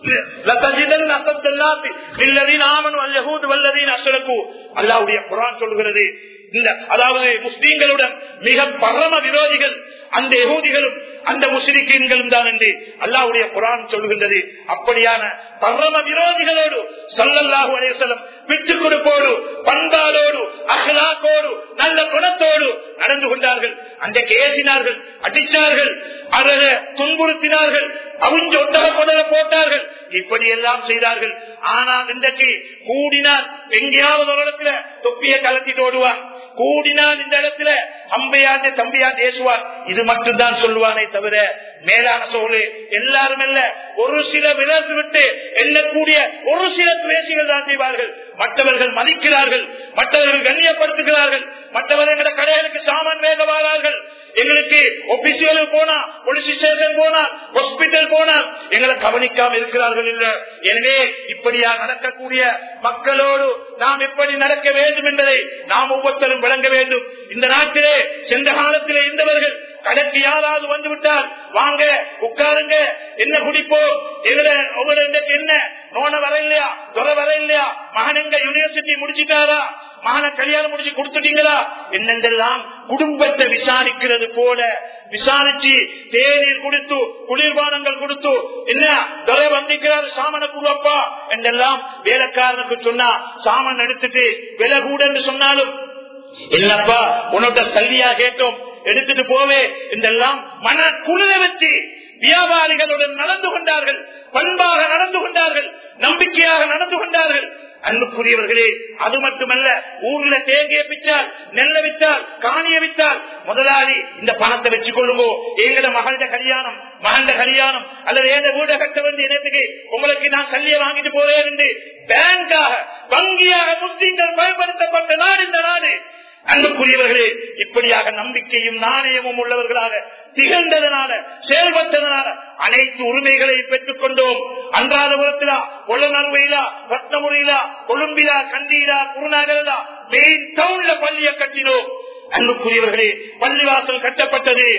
லதஜிதன் அசத்தன் நாசி நில்லதீன் ஆமனு அல்லஹூத் வல்லதீன் அசலகு அல்லாவுடைய குரான் சொல்கிறது இந்த அதாவது முஸ்லீம்களுடன் மிக பரம விரோதிகள் அந்த யகூதிகளும் அந்த முஸ்லிம்களும் தான் என்று அல்லாவுடைய குரான் சொல்கின்றது அப்படியான பரம விரோதிகளோடு சல்லல்லாஹு அலேசலம் விட்டு கொடுப்போடு பண்பாடோடு அகலாக்கோடு நல்ல குணத்தோடு நடந்து கொண்டார்கள் அன்றைக்கு ஏசினார்கள் அடித்தார்கள் அழக துன்புறுத்தினார்கள் அவங்க ஒட்டக கொடல போட்டார்கள் இப்படி எல்லாம் செய்தார்கள் ஆனால் இன்றைக்கு கூடினால் எங்கேயாவது ஒரு இடத்துல தொப்பிய கலத்திட்டு ஓடுவான் கூடினால் இந்த இடத்துல அம்பையாண்டு தம்பியாண்டு ஏசுவார் இது மட்டும்தான் சொல்லுவானே தவிர மேலான சோழு எல்லாரும் அல்ல ஒரு சில விலர்ந்து விட்டு எண்ணக்கூடிய ஒரு சில துவேசிகள் தான் செய்வார்கள் மற்றவர்கள் மதிக்கிறார்கள் மற்றவர்கள் கண்ணியப்படுத்துகிறார்கள் மற்றவர்கள் கடைகளுக்கு சாமான் வேக வாரார்கள் எங்களுக்கு ஒபிசியலுக்கு போனா போலீஸ் ஸ்டேஷன் போனா ஹாஸ்பிட்டல் போனா எங்களை கவனிக்காம இருக்கிறார்கள் இல்ல எனவே இப்படியா நடக்கக்கூடிய மக்களோடு நாம் எப்படி நடக்க வேண்டும் என்பதை நாம் ஒவ்வொருத்தரும் விளங்க வேண்டும் இந்த நாட்டிலே சென்ற காலத்திலே இருந்தவர்கள் கடைக்கு யாராவது வந்து விட்டால் வாங்க உட்காருங்க என்ன குடிப்போம் உங்களுக்கு என்ன நோன வர இல்லையா தொலை வர இல்லையா மகன் எங்க யூனிவர்சிட்டி முடிச்சுட்டாரா மகனை கல்யாணம் முடிச்சு கொடுத்துட்டீங்களா என்னென்றெல்லாம் குடும்பத்தை விசாரிக்கிறது போல விசாரிச்சு தேநீர் கொடுத்து குளிர்பானங்கள் கொடுத்து என்ன தொலை வந்திக்கிறாரு சாமனை குடுப்பா என்றெல்லாம் வேலைக்காரனுக்கு சொன்னா சாமன் எடுத்துட்டு விலை கூட சொன்னாலும் இல்லப்பா உன்னோட சல்லியா கேட்டோம் எடுத்துட்டு போவே இதெல்லாம் மன குளிர வச்சு வியாபாரிகளுடன் நடந்து கொண்டார்கள் பண்பாக நடந்து கொண்டார்கள் நம்பிக்கையாக நடந்து கொண்டார்கள் அன்புக்குரியவர்களே அது மட்டுமல்ல ஊர்ல தேங்கிய பிச்சால் நெல்ல வித்தால் காணிய வித்தால் முதலாளி இந்த பணத்தை வச்சு கொள்ளுங்கோ எங்கட மகள கல்யாணம் மகண்ட கல்யாணம் அல்லது ஏத வீட கட்ட வேண்டிய நேரத்துக்கு உங்களுக்கு நான் கல்லிய வாங்கிட்டு போறேன் என்று பேங்காக வங்கியாக முஸ்லீம்கள் பயன்படுத்தப்பட்ட நாடு இந்த நாடு அன்புக்குரியவர்களே இப்படியாக நம்பிக்கையும் நாணயமும் உள்ளவர்களாக திகழ்ந்ததனால செயல்பட்டதனால அனைத்து உரிமைகளையும் பெற்றுக் கொண்டோம் அன்றாதபுரத்திலா கொள்ளநறுவையிலா ரத்னமுறையிலா கொழும்பிலா கண்டீரா குருநாகரா மெயின் டவுன்ல பள்ளியை கட்டினோம் அன்புக்குரியவர்களே பள்ளிவாசல் கட்டப்பட்டது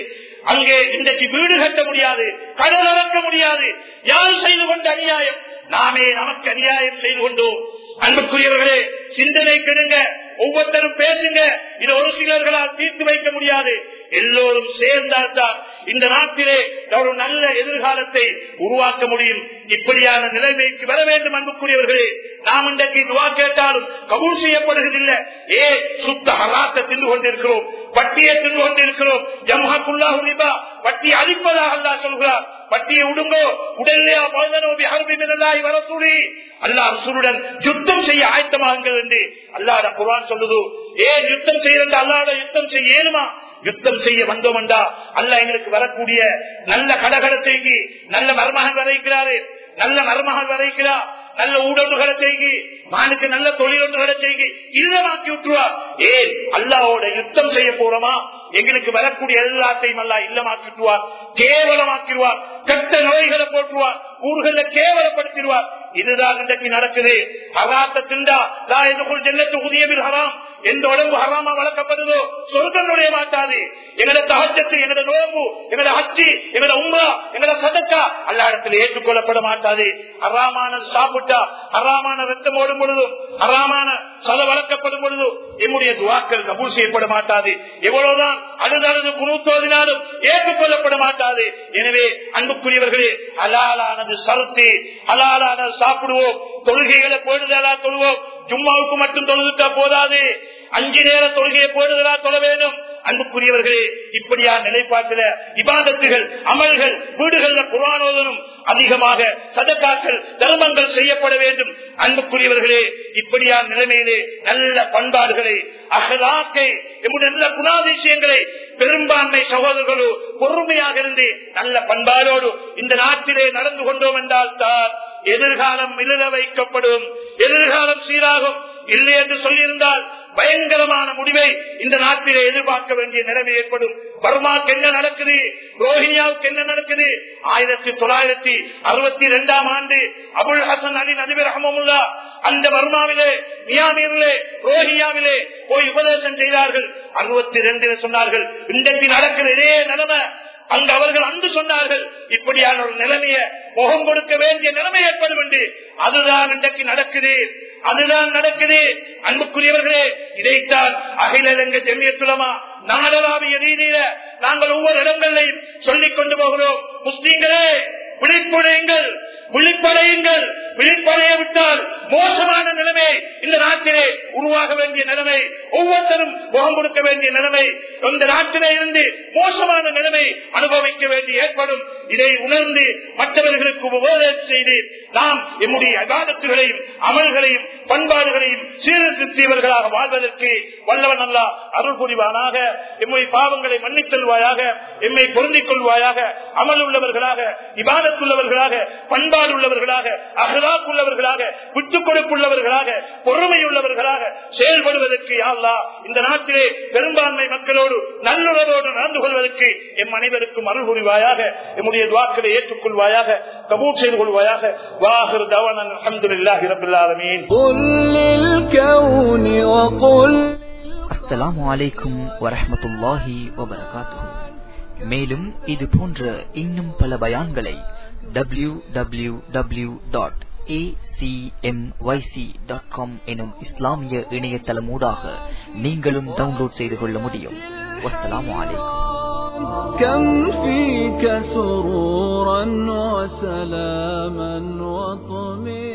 அங்கே இன்றைக்கு வீடு கட்ட முடியாது கடல் இறக்க முடியாது யார் செய்து கொண்ட அநியாயம் நாமே நமக்கு அநியாயம் செய்து கொண்டோம் அன்புக்குரியவர்களே சிந்தனை கெடுங்க ஒவ்வொருத்தரும் பேசுங்க இது ஒரு சிலர்களால் தீர்த்து வைக்க முடியாது எல்லோரும் சேர்ந்தால்தான் இந்த நாட்டிலே ஒரு நல்ல எதிர்காலத்தை உருவாக்க முடியும் இப்படியான நிலைமைக்கு வர வேண்டும் அன்புக்குரியவர்களே நாம் இன்றைக்கு துவா கேட்டாலும் கபூல் செய்யப்படுவதில்லை ஏ சுத்த ஹராத்த தின்று கொண்டிருக்கிறோம் வட்டியை தின்று கொண்டிருக்கிறோம் ஜம்ஹாக்குல்லாஹு ரிபா வட்டி அழிப்பதாக அல்லா சொல்கிறார் வட்டியை உடுங்கோ உடல்லையா பழுதனோபி அருபி மினலாய் வரசூடி அல்லா ரசூலுடன் யுத்தம் செய்ய ஆயத்தமாகுங்கள் என்று அல்லாட குரான் சொல்லுது ஏன் யுத்தம் செய்யறது அல்லாட யுத்தம் செய்ய ஏனுமா யுத்தம் செய்ய வந்தோம்டா அல்ல எங்களுக்கு வரக்கூடிய நல்ல கடகடத்தைக்கு நல்ல மருமகன் வரைக்கிறாரு நல்ல மருமகன் வரைக்கிறார் நல்ல ஊடொன்றுகளை செய்கி மானுக்கு நல்ல தொழில் ஒன்றுகளை செய்கி இல்லமாக்கி விட்டுருவார் ஏன் அல்லாவோட யுத்தம் செய்ய போறோமா எங்களுக்கு வரக்கூடிய எல்லாத்தையும் அல்லா இல்லமாக்கிட்டுவார் கேவலமாக்கிடுவார் கெட்ட நோய்களை போட்டுருவார் ஊர்களை கேவலப்படுத்திடுவார் இதுதான் இன்றைக்கு நடக்குது ஹராத்த திண்டா நான் எதுக்குள் ஜென்னத்து உதயவில் ஹராம் எந்த உடம்பு ஹராமா வளர்க்கப்படுதோ சொர்க்கம் நுழைய மாட்டாது எங்கட தகச்சத்து எங்கட நோம்பு எங்கட அச்சி எங்கட உம்ரா எங்கட சதக்கா அல்லா இடத்துல ஏற்றுக்கொள்ளப்பட மாட்டாது ஹராமான சாப்பிட்டா ஹராமான ரத்தம் ஓடும் பொழுதும் ஹராமான சத வளர்க்கப்படும் பொழுதும் என்னுடைய துவாக்கள் கபூல் செய்யப்பட மாட்டாது எவ்வளவுதான் அழுதழுது குருத்தோதினாலும் ஏற்றுக்கொள்ளப்பட மாட்டாது எனவே அன்புக்குரியவர்களே ஹலாலானது சருத்தி ஹலாலானது சாப்பிடுவோம் தொழுகைகளை போடுதலா தொழுவோம் ஜும்மாவுக்கு மட்டும் தொழுதுட்டா போதாது அஞ்சு நேர தொழுகையை போடுதலா தொழ வேண்டும் அன்புக்குரியவர்களே இப்படியா நிலைப்பாட்டில இபாதத்துகள் அமல்கள் வீடுகள்ல குரானோதனும் அதிகமாக சதக்காக்கள் தர்மங்கள் செய்யப்பட வேண்டும் அன்புக்குரியவர்களே இப்படியா நிலைமையிலே நல்ல பண்பாடுகளை அகலாக்கை நம்முடைய நல்ல குணாதிசயங்களை பெரும்பான்மை சகோதரர்களோ பொறுமையாக இருந்து நல்ல பண்பாடோடு இந்த நாட்டிலே நடந்து கொண்டோம் என்றால் தான் எதிர்காலம் இழுத வைக்கப்படும் எதிர்காலம் சீராகும் இல்லை என்று சொல்லியிருந்தால் பயங்கரமான முடிவை இந்த நாட்டிலே எதிர்பார்க்க வேண்டிய நிலைமை ஏற்படும் பர்மாக்கு என்ன நடக்குது ரோஹினியாவுக்கு என்ன நடக்குது ஆயிரத்தி தொள்ளாயிரத்தி அறுபத்தி இரண்டாம் ஆண்டு அபுல் ஹசன் அலி நதிபர் அஹமுல்லா அந்த பர்மாவிலே மியாமீரிலே ரோஹியாவிலே போய் உபதேசம் செய்தார்கள் அறுபத்தி இரண்டு சொன்னார்கள் இன்றைக்கு நடக்கிற இதே நிலைமை அங்கு அவர்கள் அன்று சொன்னார்கள் இப்படியான ஒரு நிலைமைய முகம் கொடுக்க வேண்டிய நிலைமை ஏற்படும் என்று அதுதான் இன்றைக்கு நடக்குது அதுதான் நடக்குது அன்புக்குரியவர்களே இதைத்தான் அகில இலங்கை ஜெமியத்துலமா நாடளாவிய ரீதியில நாங்கள் ஒவ்வொரு இடங்களையும் சொல்லிக் கொண்டு போகிறோம் முஸ்லீம்களே விழிப்புடையுங்கள் விழிப்படையுங்கள் விழிப்படைய விட்டால் மோசமான நிலைமை இந்த நாட்டிலே உருவாக வேண்டிய நிலைமை ஒவ்வொருத்தரும் முகம் கொடுக்க வேண்டிய நிலைமை இந்த நாட்டிலே இருந்து மோசமான நிலைமை அனுபவிக்க வேண்டி ஏற்படும் இதை உணர்ந்து மற்றவர்களுக்கு உபதேசம் செய்து நாம் எம்முடைய அகாதத்துகளையும் அமல்களையும் பண்பாடுகளையும் சீர்திருத்தியவர்களாக வாழ்வதற்கு வல்லவன் அல்லா அருள் புரிவானாக எம்முடைய பாவங்களை மன்னித்தல்வாயாக எம்மை பொருந்திக் கொள்வாயாக அமல் உள்ளவர்களாக இபாதத்துள்ளவர்களாக பண்பாடு உள்ளவர்களாக அகலாக் உள்ளவர்களாக விட்டுக் கொடுப்புள்ளவர்களாக பொறுமை உள்ளவர்களாக செயல்படுவதற்கு யாழ்லா இந்த நாட்டிலே பெரும்பான்மை மக்களோடு நல்லுறவோடு நடந்து கொள்வதற்கு எம் அனைவருக்கும் அருள் புரிவாயாக எம்முடைய துவாக்களை ஏற்றுக்கொள்வாயாக கபூர் செய்து கொள்வாயாக வாஹர் தவனன் அஹமதுல்லாஹி ரபில் ஆலமீன் قل للكون وقل அஸ்ஸலாமு அலைக்கும் வரஹ்மத்துல்லாஹி வபரகாத்துஹு மேலும் இது போன்ற இன்னும் பல பயான்களை டபிள்யூ டபிள்யூ டபிள்யூ டாட் எனும் இஸ்லாமிய இணையதளமூடாக நீங்களும் டவுன்லோட் செய்து கொள்ள முடியும் வஸ்ஸலாமு அலைக்கும் كم فيك سرورا وسلاما وطمئنا